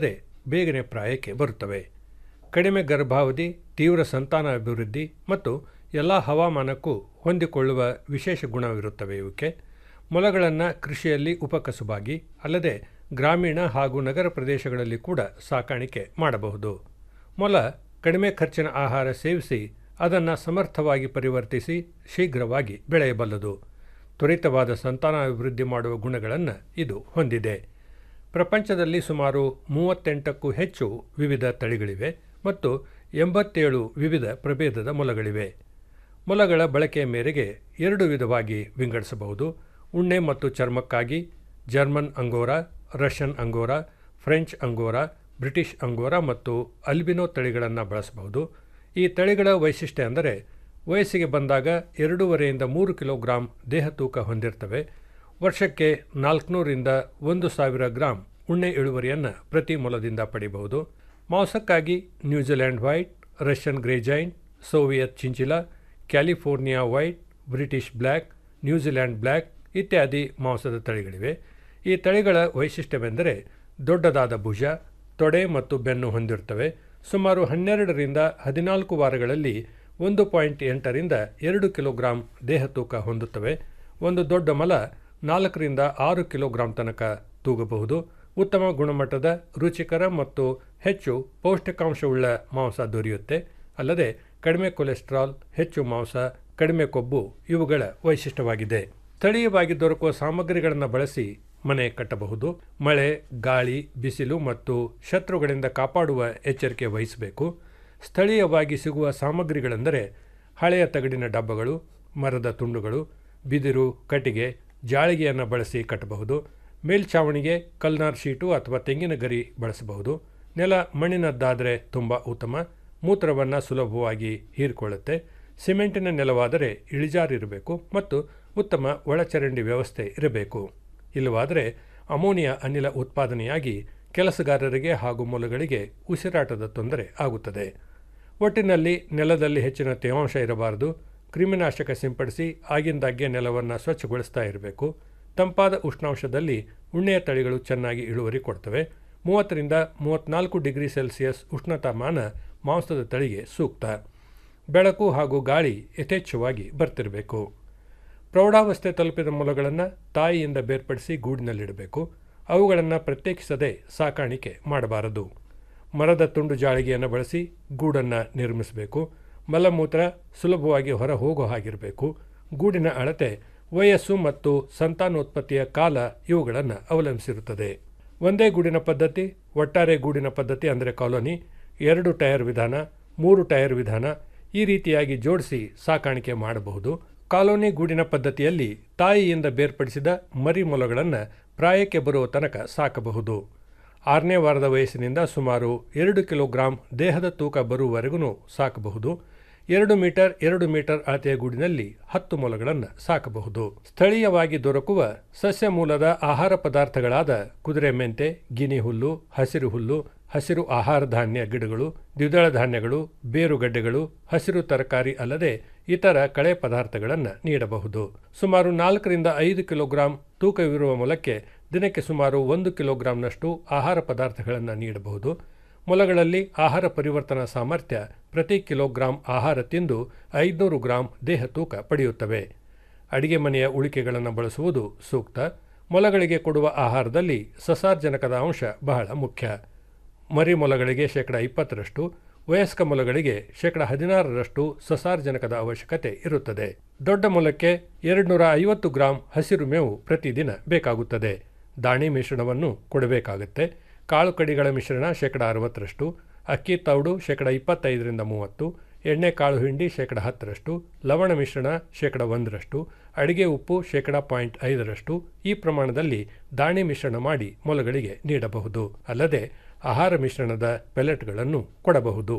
ಬೇಗನೆ ಪ್ರಾಯಕ್ಕೆ ಬರುತ್ತವೆ ಕಡಿಮೆ ಗರ್ಭಾವಧಿ ತೀವ್ರ ಸಂತಾನ ಅಭಿವೃದ್ಧಿ ಮತ್ತು ಎಲ್ಲ ಹವಾಮಾನಕ್ಕೂ ಹೊಂದಿಕೊಳ್ಳುವ ವಿಶೇಷ ಗುಣವಿರುತ್ತವೆ ಇವಕ್ಕೆ ಮೊಲಗಳನ್ನು ಕೃಷಿಯಲ್ಲಿ ಉಪಕಸುಬಾಗಿ ಅಲ್ಲದೆ ಗ್ರಾಮೀಣ ಹಾಗೂ ನಗರ ಪ್ರದೇಶಗಳಲ್ಲಿ ಕೂಡ ಸಾಕಾಣಿಕೆ ಮಾಡಬಹುದು ಮೊಲ ಕಡಿಮೆ ಖರ್ಚಿನ ಆಹಾರ ಸೇವಿಸಿ ಅದನ್ನು ಸಮರ್ಥವಾಗಿ ಪರಿವರ್ತಿಸಿ ಶೀಘ್ರವಾಗಿ ಬೆಳೆಯಬಲ್ಲದು ತ್ವರಿತವಾದ ಸಂತಾನಾಭಿವೃದ್ಧಿ ಮಾಡುವ ಗುಣಗಳನ್ನು ಇದು ಹೊಂದಿದೆ ಪ್ರಪಂಚದಲ್ಲಿ ಸುಮಾರು ಮೂವತ್ತೆಂಟಕ್ಕೂ ಹೆಚ್ಚು ವಿವಿಧ ತಳಿಗಳಿವೆ ಮತ್ತು ಎಂಬತ್ತೇಳು ವಿವಿಧ ಪ್ರಭೇದದ ಮೊಲಗಳಿವೆ ಮೊಲಗಳ ಬಳಕೆಯ ಮೇರೆಗೆ ಎರಡು ವಿಧವಾಗಿ ವಿಂಗಡಿಸಬಹುದು ಉಣ್ಣೆ ಮತ್ತು ಚರ್ಮಕ್ಕಾಗಿ German angora Russian angora French angora British angora ಮತ್ತು ಅಲ್ಬಿನೋ ತಳಿಗಳನ್ನು ಬಳಸಬಹುದು ಈ ತಳಿಗಳ ವೈಶಿಷ್ಟ್ಯ ಅಂದರೆ ವಯಸ್ಸಿಗೆ ಬಂದಾಗ ಎರಡೂವರೆಯಿಂದ ಮೂರು ಕಿಲೋಗ್ರಾಂ ದೇಹ ತೂಕ ಹೊಂದಿರ್ತವೆ ವರ್ಷಕ್ಕೆ ನಾಲ್ಕುನೂರಿಂದ ಒಂದು ಸಾವಿರ ಗ್ರಾಂ ಉಣ್ಣೆ ಇಳುವರಿಯನ್ನು ಪ್ರತಿ ಮೊಲದಿಂದ ಪಡೆಯಬಹುದು ಮಾಂಸಕ್ಕಾಗಿ New Zealand white Russian grey giant Soviet chinchilla California white British black New Zealand black ಇತ್ಯಾದಿ ಮಾಂಸದ ತಳಿಗಳಿವೆ ಈ ತಳಿಗಳ ವೈಶಿಷ್ಟ್ಯವೆಂದರೆ ದೊಡ್ಡದಾದ ಭುಜ ತೊಡೆ ಮತ್ತು ಬೆನ್ನು ಹೊಂದಿರುತ್ತವೆ ಸುಮಾರು ಹನ್ನೆರಡರಿಂದ ಹದಿನಾಲ್ಕು ವಾರಗಳಲ್ಲಿ ಒಂದು ಪಾಯಿಂಟ್ ಎಂಟರಿಂದ ಎರಡು ಕಿಲೋಗ್ರಾಂ ದೇಹ ತೂಕ ಹೊಂದುತ್ತವೆ ಒಂದು ದೊಡ್ಡ ಮಲ ನಾಲ್ಕರಿಂದ ಆರು ಕಿಲೋಗ್ರಾಂ ತನಕ ತೂಗಬಹುದು ಉತ್ತಮ ಗುಣಮಟ್ಟದ ರುಚಿಕರ ಮತ್ತು ಹೆಚ್ಚು ಪೌಷ್ಟಿಕಾಂಶವುಳ್ಳ ಮಾಂಸ ದೊರೆಯುತ್ತೆ ಅಲ್ಲದೆ ಕಡಿಮೆ ಕೊಲೆಸ್ಟ್ರಾಲ್ ಹೆಚ್ಚು ಮಾಂಸ ಕಡಿಮೆ ಕೊಬ್ಬು ಇವುಗಳ ವೈಶಿಷ್ಟ್ಯವಾಗಿದೆ ಸ್ಥಳೀಯವಾಗಿ ದೊರಕುವ ಸಾಮಗ್ರಿಗಳನ್ನು ಬಳಸಿ ಮನೆ ಕಟ್ಟಬಹುದು ಮಳೆ ಗಾಳಿ ಬಿಸಿಲು ಮತ್ತು ಶತ್ರುಗಳಿಂದ ಕಾಪಾಡುವ ಎಚ್ಚರಿಕೆ ವಹಿಸಬೇಕು ಸ್ಥಳೀಯವಾಗಿ ಸಿಗುವ ಸಾಮಗ್ರಿಗಳೆಂದರೆ ಹಳೆಯ ತಗಡಿನ ಡಬ್ಬಗಳು ಮರದ ತುಂಡುಗಳು ಬಿದಿರು ಕಟ್ಟಿಗೆ ಜಾಳಿಗೆಯನ್ನು ಬಳಸಿ ಕಟ್ಟಬಹುದು ಮೇಲ್ಛಾವಣಿಗೆ ಕಲ್ನಾರ್ ಶೀಟು ಅಥವಾ ತೆಂಗಿನ ಗರಿ ಬಳಸಬಹುದು ನೆಲ ಮಣ್ಣಿನದ್ದಾದರೆ ತುಂಬ ಉತ್ತಮ ಮೂತ್ರವನ್ನು ಸುಲಭವಾಗಿ ಹೀರಿಕೊಳ್ಳುತ್ತೆ ಸಿಮೆಂಟಿನ ನೆಲವಾದರೆ ಇಳಿಜಾರಿರಬೇಕು ಮತ್ತು ಉತ್ತಮ ಒಳಚರಂಡಿ ವ್ಯವಸ್ಥೆ ಇರಬೇಕು ಇಲ್ಲವಾದರೆ ಅಮೋನಿಯಾ ಅನಿಲ ಉತ್ಪಾದನೆಯಾಗಿ ಕೆಲಸಗಾರರಿಗೆ ಹಾಗೂ ಮೊಲಗಳಿಗೆ ಉಸಿರಾಟದ ತೊಂದರೆ ಆಗುತ್ತದೆ ಒಟ್ಟಿನಲ್ಲಿ ನೆಲದಲ್ಲಿ ಹೆಚ್ಚಿನ ತೇವಾಂಶ ಇರಬಾರದು ಕ್ರಿಮಿನಾಶಕ ಸಿಂಪಡಿಸಿ ಆಗಿಂದಾಗ್ಗೆ ನೆಲವನ್ನು ಸ್ವಚ್ಛಗೊಳಿಸ್ತಾ ಇರಬೇಕು ತಂಪಾದ ಉಷ್ಣಾಂಶದಲ್ಲಿ ಉಣ್ಣೆಯ ತಳಿಗಳು ಚೆನ್ನಾಗಿ ಇಳುವರಿ ಕೊಡ್ತವೆ ಮೂವತ್ತರಿಂದ ಮೂವತ್ತ್ನಾಲ್ಕು ಡಿಗ್ರಿ ಸೆಲ್ಸಿಯಸ್ ಉಷ್ಣತಾಮಾನ ಮಾಂಸದ ತಳಿಗೆ ಸೂಕ್ತ ಬೆಳಕು ಹಾಗೂ ಗಾಳಿ ಯಥೇಚ್ಛವಾಗಿ ಬರ್ತಿರಬೇಕು ಪ್ರೌಢಾವಸ್ಥೆ ತಲುಪಿದ ಮೊಲಗಳನ್ನು ತಾಯಿಯಿಂದ ಬೇರ್ಪಡಿಸಿ ಗೂಡಿನಲ್ಲಿಡಬೇಕು ಅವುಗಳನ್ನು ಪ್ರತ್ಯೇಕಿಸದೆ ಸಾಕಾಣಿಕೆ ಮಾಡಬಾರದು ಮರದ ತುಂಡು ಜಾಳಿಗೆಯನ್ನು ಬಳಸಿ ಗೂಡನ್ನು ನಿರ್ಮಿಸಬೇಕು ಮಲಮೂತ್ರ ಸುಲಭವಾಗಿ ಹೊರ ಹೋಗೋ ಹಾಗಿರಬೇಕು ಗೂಡಿನ ಅಳತೆ ವಯಸ್ಸು ಮತ್ತು ಸಂತಾನೋತ್ಪತ್ತಿಯ ಕಾಲ ಇವುಗಳನ್ನು ಅವಲಂಬಿಸಿರುತ್ತದೆ ಒಂದೇ ಗೂಡಿನ ಪದ್ಧತಿ ಒಟ್ಟಾರೆ ಗೂಡಿನ ಪದ್ಧತಿ ಅಂದರೆ ಕಾಲೋನಿ ಎರಡು ಟೈರ್ ವಿಧಾನ ಮೂರು ಟೈರ್ ವಿಧಾನ ಈ ರೀತಿಯಾಗಿ ಜೋಡಿಸಿ ಸಾಕಾಣಿಕೆ ಮಾಡಬಹುದು ಕಾಲೋನಿ ಗೂಡಿನ ಪದ್ಧತಿಯಲ್ಲಿ ತಾಯಿಯಿಂದ ಬೇರ್ಪಡಿಸಿದ ಮರಿ ಮೊಲಗಳನ್ನು ಪ್ರಾಯಕ್ಕೆ ಬರುವ ತನಕ ಸಾಕಬಹುದು ಆರನೇ ವಾರದ ವಯಸ್ಸಿನಿಂದ ಸುಮಾರು ಎರಡು ಕಿಲೋಗ್ರಾಂ ದೇಹದ ತೂಕ ಬರುವವರೆಗೂ ಸಾಕಬಹುದು ಎರಡು ಮೀಟರ್ ಎರಡು ಮೀಟರ್ ಅಳತೆಯ ಗೂಡಿನಲ್ಲಿ ಹತ್ತು ಮೊಲಗಳನ್ನು ಸಾಕಬಹುದು ಸ್ಥಳೀಯವಾಗಿ ದೊರಕುವ ಸಸ್ಯ ಮೂಲದ ಆಹಾರ ಪದಾರ್ಥಗಳಾದ ಕುದುರೆ ಮೆಂತೆ ಗಿನಿ ಹುಲ್ಲು ಹಸಿರು ಹುಲ್ಲು ಹಸಿರು ಆಹಾರ ಧಾನ್ಯ ಗಿಡಗಳು ದ್ವಿದಳ ಧಾನ್ಯಗಳು ಬೇರುಗಡ್ಡೆಗಳು ಹಸಿರು ತರಕಾರಿ ಅಲ್ಲದೆ ಇತರ ಕಳೆ ಪದಾರ್ಥಗಳನ್ನು ನೀಡಬಹುದು ಸುಮಾರು ನಾಲ್ಕರಿಂದ ಐದು ಕಿಲೋಗ್ರಾಂ ತೂಕವಿರುವ ಮೊಲಕ್ಕೆ ದಿನಕ್ಕೆ ಸುಮಾರು ಒಂದು ಕಿಲೋಗ್ರಾಂನಷ್ಟು ಆಹಾರ ಪದಾರ್ಥಗಳನ್ನು ನೀಡಬಹುದು ಮೊಲಗಳಲ್ಲಿ ಆಹಾರ ಪರಿವರ್ತನಾ ಸಾಮರ್ಥ್ಯ ಪ್ರತಿ ಕಿಲೋಗ್ರಾಂ ಆಹಾರ ತಿಂದು ಐದುನೂರು ಗ್ರಾಂ ದೇಹ ತೂಕ ಪಡೆಯುತ್ತವೆ ಅಡಿಗೆ ಮನೆಯ ಉಳಿಕೆಗಳನ್ನು ಬಳಸುವುದು ಸೂಕ್ತ ಮೊಲಗಳಿಗೆ ಕೊಡುವ ಆಹಾರದಲ್ಲಿ ಸಸಾರ್ಜನಕದ ಅಂಶ ಬಹಳ ಮುಖ್ಯ ಮರಿ ಮೊಲಗಳಿಗೆ ಶೇಕಡ ಇಪ್ಪತ್ತರಷ್ಟು ವಯಸ್ಕ ಮೊಲಗಳಿಗೆ ಶೇಕಡ ಹದಿನಾರರಷ್ಟು ಸಸಾರ್ಜನಕದ ಅವಶ್ಯಕತೆ ಇರುತ್ತದೆ ದೊಡ್ಡ ಮೊಲಕ್ಕೆ ಎರಡುನೂರ ಐವತ್ತು ಗ್ರಾಂ ಹಸಿರು ಮೇವು ಪ್ರತಿದಿನ ಬೇಕಾಗುತ್ತದೆ ದಾಣಿ ಮಿಶ್ರಣವನ್ನು ಕೊಡಬೇಕಾಗುತ್ತೆ ಕಾಳು ಕಡಿಗಳ ಮಿಶ್ರಣ ಶೇಕಡ ಅರವತ್ತರಷ್ಟು ಅಕ್ಕಿ ತೌಡು ಶೇಕಡ ಇಪ್ಪತ್ತೈದರಿಂದ ಮೂವತ್ತು ಎಣ್ಣೆ ಕಾಳು ಹಿಂಡಿ ಶೇಕಡ ಹತ್ತರಷ್ಟು ಲವಣ ಮಿಶ್ರಣ ಶೇಕಡ ಒಂದರಷ್ಟು ಅಡಿಗೆ ಉಪ್ಪು ಶೇಕಡ ಪಾಯಿಂಟ್ ಐದರಷ್ಟು ಈ ಪ್ರಮಾಣದಲ್ಲಿ ದಾಣಿ ಮಿಶ್ರಣ ಮಾಡಿ ಮೊಲಗಳಿಗೆ ನೀಡಬಹುದು ಅಲ್ಲದೆ ಆಹಾರ ಮಿಶ್ರಣದ ಪೆಲೆಟ್ಗಳನ್ನು ಕೊಡಬಹುದು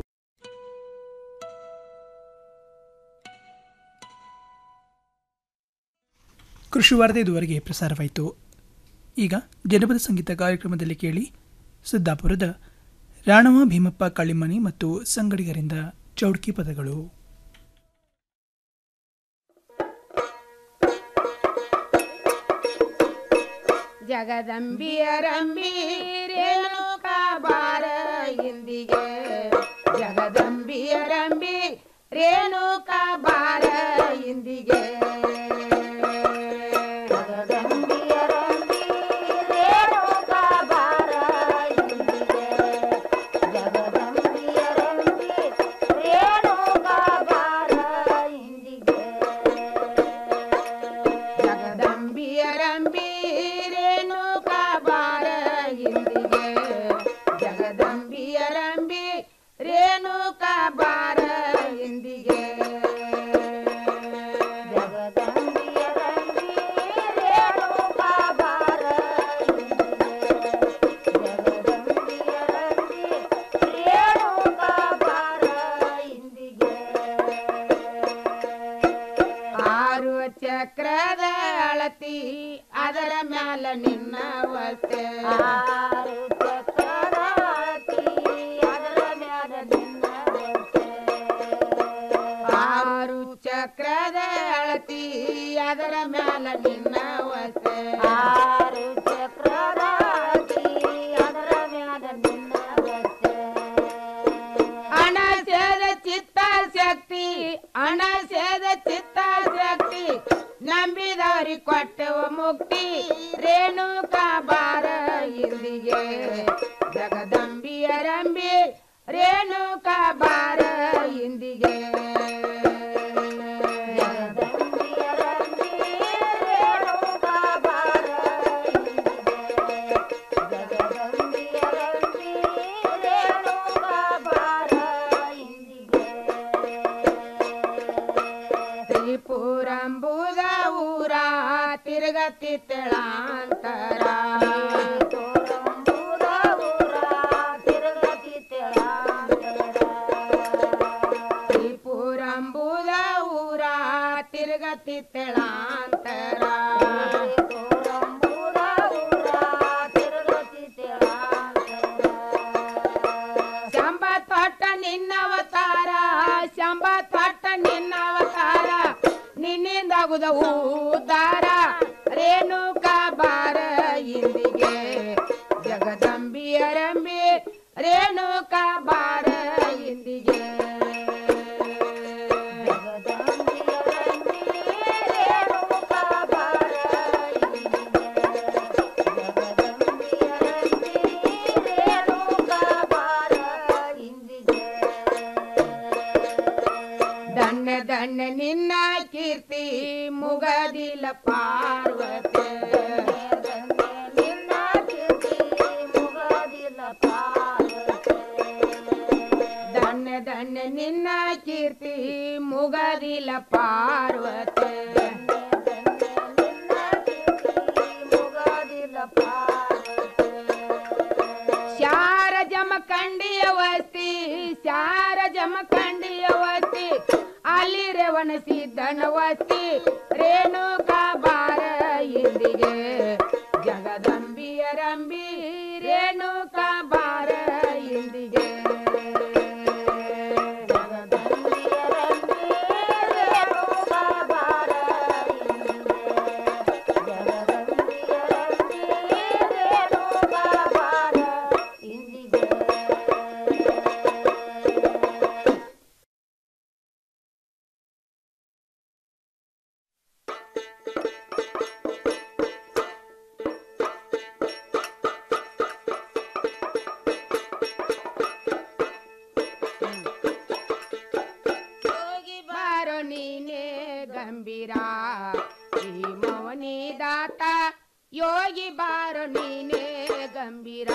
ಕೃಷಿ ವಾರ್ತೆ ಇದುವರೆಗೆ ಪ್ರಸಾರವಾಯಿತು ಈಗ ಜನಪದ ಸಂಗೀತ ಕಾರ್ಯಕ್ರಮದಲ್ಲಿ ಕೇಳಿ ಸಿದ್ದಾಪುರದ ರಾಣವ ಭೀಮಪ್ಪ ಕಳ್ಳಿಮನಿ ಮತ್ತು ಸಂಗಡಿಗರಿಂದ ಚೌಡ್ಕಿ ಪದಗಳು ಜಗದಂಬಿಯ ರಂಬಿ ರೇಣುಕಾ ಬಾರ ಇಂದಿಗೆ ಜಗದಂಬಿಯರಂಬಿ ರೇಣುಕಾ ಬಾರ ಇಂದಿಗೆ ಜಗದಂಬಿಯರಂಬಿ ರೇಣುಕಾ ಬಾರ ಇಂದಿಗೆ ಜಗದಂಬಿಯರಂಬಿ ರೇಣುಕಾ ಬಾರ ಇಂದಿಗೆ ಜಗದಂಬಿಯರಂಬಿ ರೇಣುಕಾ ಬಾರ ಇಂದಿಗೆ ಜಗದಂಬಿಯರಂಬಿ ರೇಣುಕಾ ಬಾರ ಇಂದಿಗೆ ಜಗದಂಬಿಯರಂಬಿ ರೇಣುಕಾ ಬಾರ ರೇಣುಕಾ ಬಾರ ಇಂದಿಗೆ ಆರು ಚಕ್ರದ ಅಳತಿ ಅದರ ಮ್ಯಾಲ ನಿನ್ನ ವಸ್ತೆ ಆರು ಚಕ್ರದ ಅಳತಿ ಅದರ ಮ್ಯಾಲ ನಿನ್ನ ಆರು ಚಕ್ರದ ಅಳತಿ ಅದರ ಮ್ಯಾಲ ನಿನ್ನ ವಸ್ತೆ ಆರು ಚಕ್ರದ ಅಳತಿ ಅದರ ಮ್ಯಾಲ ನಿನ್ನ ಅಣಸದ ಚಿತ್ತ ಶಕ್ತಿ ಅಣಸದ ಚಿತ್ತ ಶಕ್ತಿ ನಂಬಿದವರಿ ಕೊಟ್ಟವ ಮುಕ್ತಿ ರೇಣುಕಾ ಬಾರ ಇಂದಿಗೆ ಜಗದಂಬಿಯರಂಬಿ ರೇಣುಕಾ ಬಾರ ಇಂದಿಗೆ ತ್ರಿಪುರಂಬುದ ಊರ ತಿರುಗತಿ ತೆಳಾಂತರ ತ್ರಿಪುರಂಬುದ ಊರ ತಿರುಗತಿ ತೆಳಾಂತರ ಶಂಬ ತೊಟ್ಟ ನಿನ್ನವತಾರ ಶಂಬ ತೊಟ್ಟ ನಿನ್ನವತಾರ ನಿನ್ನಿಂದಾಗುದ ಉದ್ದಾರ ರೇಣುಕಾ ಬಾರ ಇಂದಿಗೆ ಜಗದಂಬಿಯರಂಬಿ ರೇಣುಕಾ ಬಾರ ಇಂದಿಗೆ ದಣ್ಣ ದಣ್ಣ ನಿನ್ನ ಕೀರ್ತಿ ಮುಗದಿಲ ಪಾರ್ವತಿ ದಣ್ಣ ದಣ್ಣ ನಿನ್ನ ಕೀರ್ತಿ ಮುಗದಿಲ ಪಾರ್ವತಿ ಶಾರ ಜಮಖಂಡಿಯ ವಸ್ತಿ ಶಾರ ಜಮಖಂಡಿಯ ವಸ್ತಿ ಅಲ್ಲಿ ರೇವಣ ಸಿದ್ದನ ವಸ್ತಿ ರೇಣುಕಾ ಬಾರ ಇಂದಿಗೆ ಜಗದಂಬಿಯರಂಬಿ ರೇಣುಕಾ ಬಾರ ಇಂದಿಗೆ ಹೋಗಿ ಬಾರೋ ನೀನೇ ಗಂಭೀರ ಈ ಮೌನಿ ದಾತ ಯೋಗಿ ಬಾರೋ ನೀನೇ ಗಂಭೀರ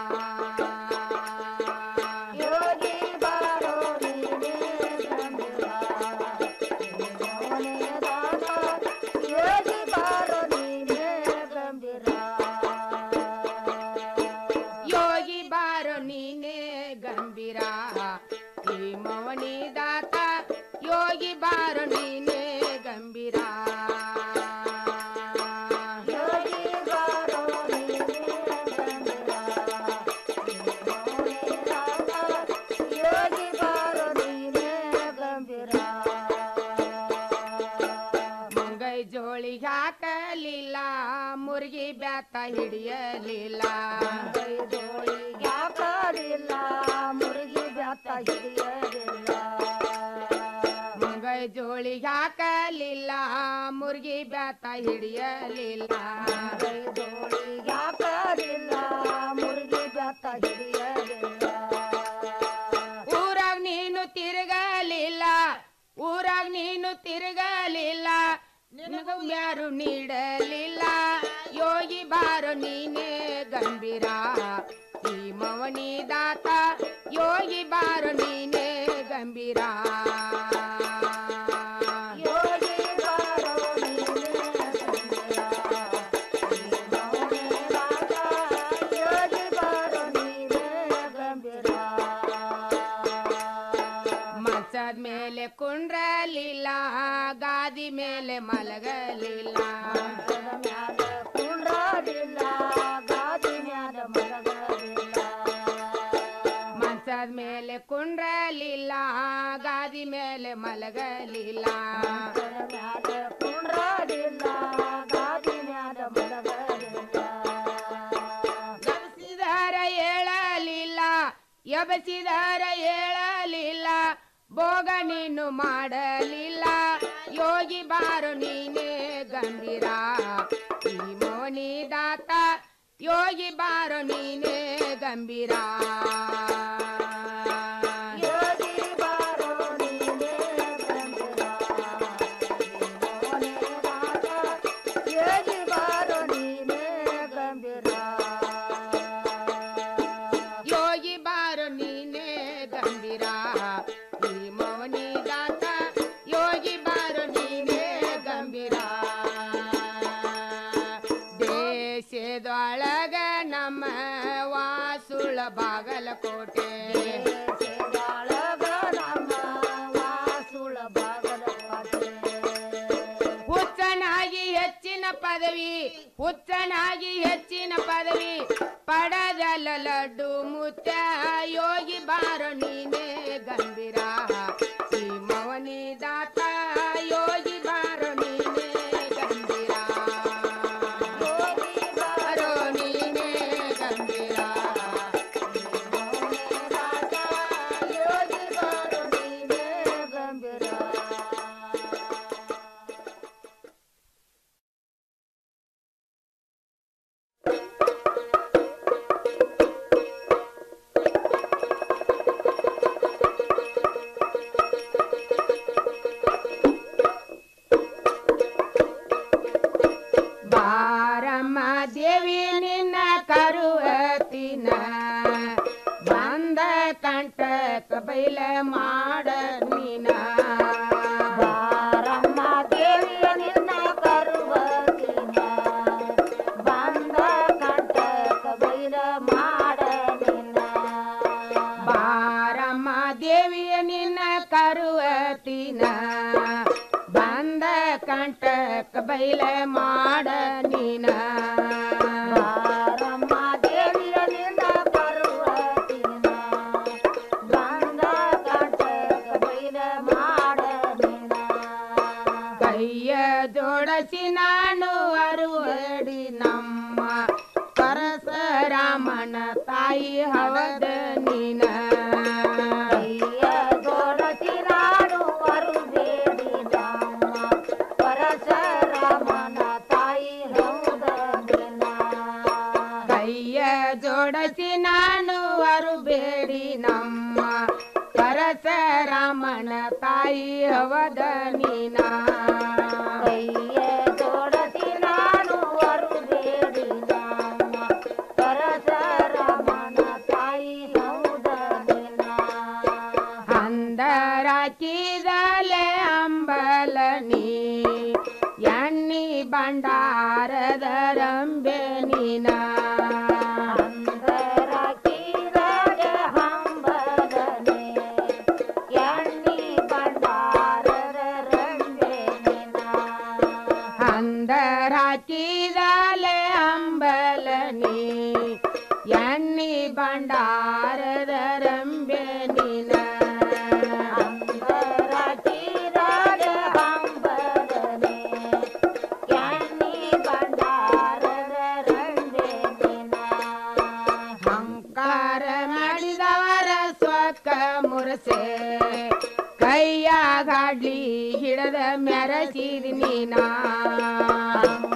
ಯೋಗಿ ಬಾರೋ ನೀನೇ ಗಂಭೀರ ಯೋಗಿ ಬಾರೋ ನೀನೇ ಗಂಭೀರ ಯೋಗಿ ಬಾರೋ ನೀನೇ ಗಂಭೀರ ಈ ಮೌನಿ ದಾತ ಯೋಗಿ ಬಾರೋ ನೀನೇ ಗಂಭೀರ ಯೋಗಿ ಬಾರೋ ನೀನೇ ಯೋಗಿ ಬಾರೋ ನೀನೇ ಗಂಭೀರ ಮುಂಗೈ ಜೋಳಿ ಹಾಕಲಿಲ್ಲ ಮುರುಗಿ ಬ್ಯಾತ ಬೆತ್ತ ಹಿಡಿಯಲಿಲ್ಲ ಯಾಕಲಿಲ್ಲ ಮುರುಗಿ ಬೆತ್ತ ಹಿಡಿಯಲಿಲ್ಲ ಮುಂಗೈ ಜೋಳಿಗೆ ಹಾಕಲಿಲ್ಲ ಮುರುಗಿ ಬೆತ್ತ ಹಿಡಿಯಲಿಲ್ಲ ಯಾಕಲಿಲ್ಲ ಮುರುಗಿ ಬೆತ್ತ ಹಿಡಿಯಲಿಲ್ಲ ಊರಾಗ ನೀನು ತಿರುಗಲಿಲ್ಲ ಊರಾಗ ನೀನು ತಿರುಗಲಿಲ್ಲ ನಿನಗೂ ಯಾರು ನೀಡಲಿಲ್ಲ ಯೋಗಿ ಬಾರೋ ನೀನೇ ಗಂಭೀರ ಈ ಮವನಿ ದಾತ ಯೋಗಿ ಬಾರೋ ನೀನೇ ಗಂಭೀರ ಯೋಗಿ ಬಾರೋ ನೀನೇ ಯೋಗಿ ಬಾರೋ ನೀನೇ ಗಂಭೀರ ಮಸದ ಮೇಲೆ ಕುಂಡ್ರಲಿಲ್ಲ ಗಾದಿ ಮೇಲೆ ಮಲಗಲಿಲ್ಲ ಕುಂಡ್ರಲಿಲ್ಲ ಗಾದಿ ಮ್ಯಾಲ ಮಲಗಲಿಲ್ಲ ಮಸದ ಮೇಲೆ ಕುಂಡ್ರಲಿಲ್ಲ ಗಾದಿ ಮೇಲೆ ಮಲಗಲಿಲ್ಲ ಕುಂಡ್ರಲಿಲ್ಲ ಗಾದಿ ಮ್ಯಾಲ ಮಲಗಲಿಲ್ಲ ಎಬಸಿದರ ಏಳಲಿಲ್ಲ ಎಬಸಿದರ ಏಳಲಿಲ್ಲ ಭೋಗ ನೀನು ಮಾಡಲಿಲ್ಲ ಯೋಗಿ ಬಾರು ನೀನೇ ಗಂಭೀರ ಈ ಮೋನಿ ದಾತ ಯೋಗಿ ಬಾರು ನೀನೇ ಗಂಭೀರ ಯೋಗಿ ಬಾರೋ ನೀನೇ ಯೋಗಿ ಬಾರೋ ನೀನೇ ಗಂಭೀರ ಯೋಗಿ ಬಾರು ನೀನೇ ಗಂಭೀರ ಈ ಮೌನಿ ದಾತ ಯೋಗಿ ಬಾರು ನೀನೇ ಗಂಭೀರ ದೇಶದೊಳಗ ನಮ್ಮ ವಾಸುಳ ಬಾಗಲಕೋಟೆ ವಾಸುಳ ಬಾಗಲಕೋಟೆ ಹುಚ್ಚನಾಗಿ ಹೆಚ್ಚಿನ ಪದವಿ ಹುಚ್ಚನಾಗಿ ಹೆಚ್ಚಿನ ಪದವಿ ಪಡದಲ್ಲ ಲಡ್ಡು ಮುತ್ಯ ಯೋಗಿ ಬಾರೋ ನೀನೇ ಗಂಭೀರ ಈ ಮವನಿ ದಾತ ಯೋಗಿ ಬಾರೋ ನೀನೇ ಗಂಭೀರ ಬಾರೋ ನೀನೇ ಗಂಭೀರ ಯೋಗಿ ಬಾರೋ ನೀನೇ ಗಂಭೀರ ಬಾರಮ್ಮ ದೇವಿ ನಿನ್ನ ಕರುವತಿನ ಬಂದ ಕಂಟಕ ಬೈಲ ಮಾಡ ನೀನ ಬಾರಮ್ಮ ದೇವಿಯ ನಿನ್ನ ಕರುವತಿನ ಬಂದ ಕಂಟಕ ಬೈರ ಮಾಡ ನಿನ್ನ ಬಾರಮ್ಮ ದೇವಿಯ ನಿನ್ನ ಕರುವತಿನ ಬಂದ ಕಂಟಕ ಬೈಲ ಮಾಡ ನೀನ ಬಾರಮ್ಮ ದೇವಿಯ ನಿನ್ನ ಕರುವತಿನ ಬಂದ ಕಂಟಕ ಬೈರ ಮಾಡ ನಿನ್ನ ಕೈಯ ಜೋಡಿಸಿ ನಾನು ಅರುವಡಿ ನಮ್ಮ ಪರಶುರಾಮನ ತಾಯಿ ಹವದ ನೀನ ಕೈಯ ಜೋಡಿಸಿ ನಾನು ಅರುಬೇಡಿ ನಮ್ಮ ಪರಶುರಾಮನ ತಾಯಿ ಹೌದ ನಿನ್ನ ಕೈಯ ಜೋಡಿಸಿ ನಾನು ಅರುಬೇಡಿ ನಮ್ಮ ಪರಶುರಾಮನ ತಾಯಿ ಹವದ ನೀನ ಕೈಯ ಜೋಡಿಸಿ ನಾನು ಅರುಬೇಡಿ ನಮ್ಮ ಪರಶುರಾಮನ ತಾಯಿ ಹೌದ ನಿನ್ನ ಅಂದರಾಕಿದಲೆ ಅಂಬಲ ನೀ ಎಣ್ಣಿ ಭಂಡಾರದ ರಂಬೆ ನೀನ ಅಂದರಾಕಿದಲೆ ಹಂಬಲನೆ ಎಣ್ಣಿ ಭಂಡಾರದ ರಂಬೆ ನಿನ್ನ ಅಂದರಾಕಿದಲೆ ಅಂಬಲ ನೀ ಎಣ್ಣಿ ಭಂಡಾರದ ರಂಬೆ ನೀನ ಅಂದರಾಕಿದಲೆ ಹಂಬಲನೆ ಎಣ್ಣಿ ಭಂಡಾರದ ರಂಬೆ ವರ್ಷೆ ಕೈಯಾಗಾಡ್ಲಿ ಹಿಡದ ಮೆರಸಿದ ನೀನಾ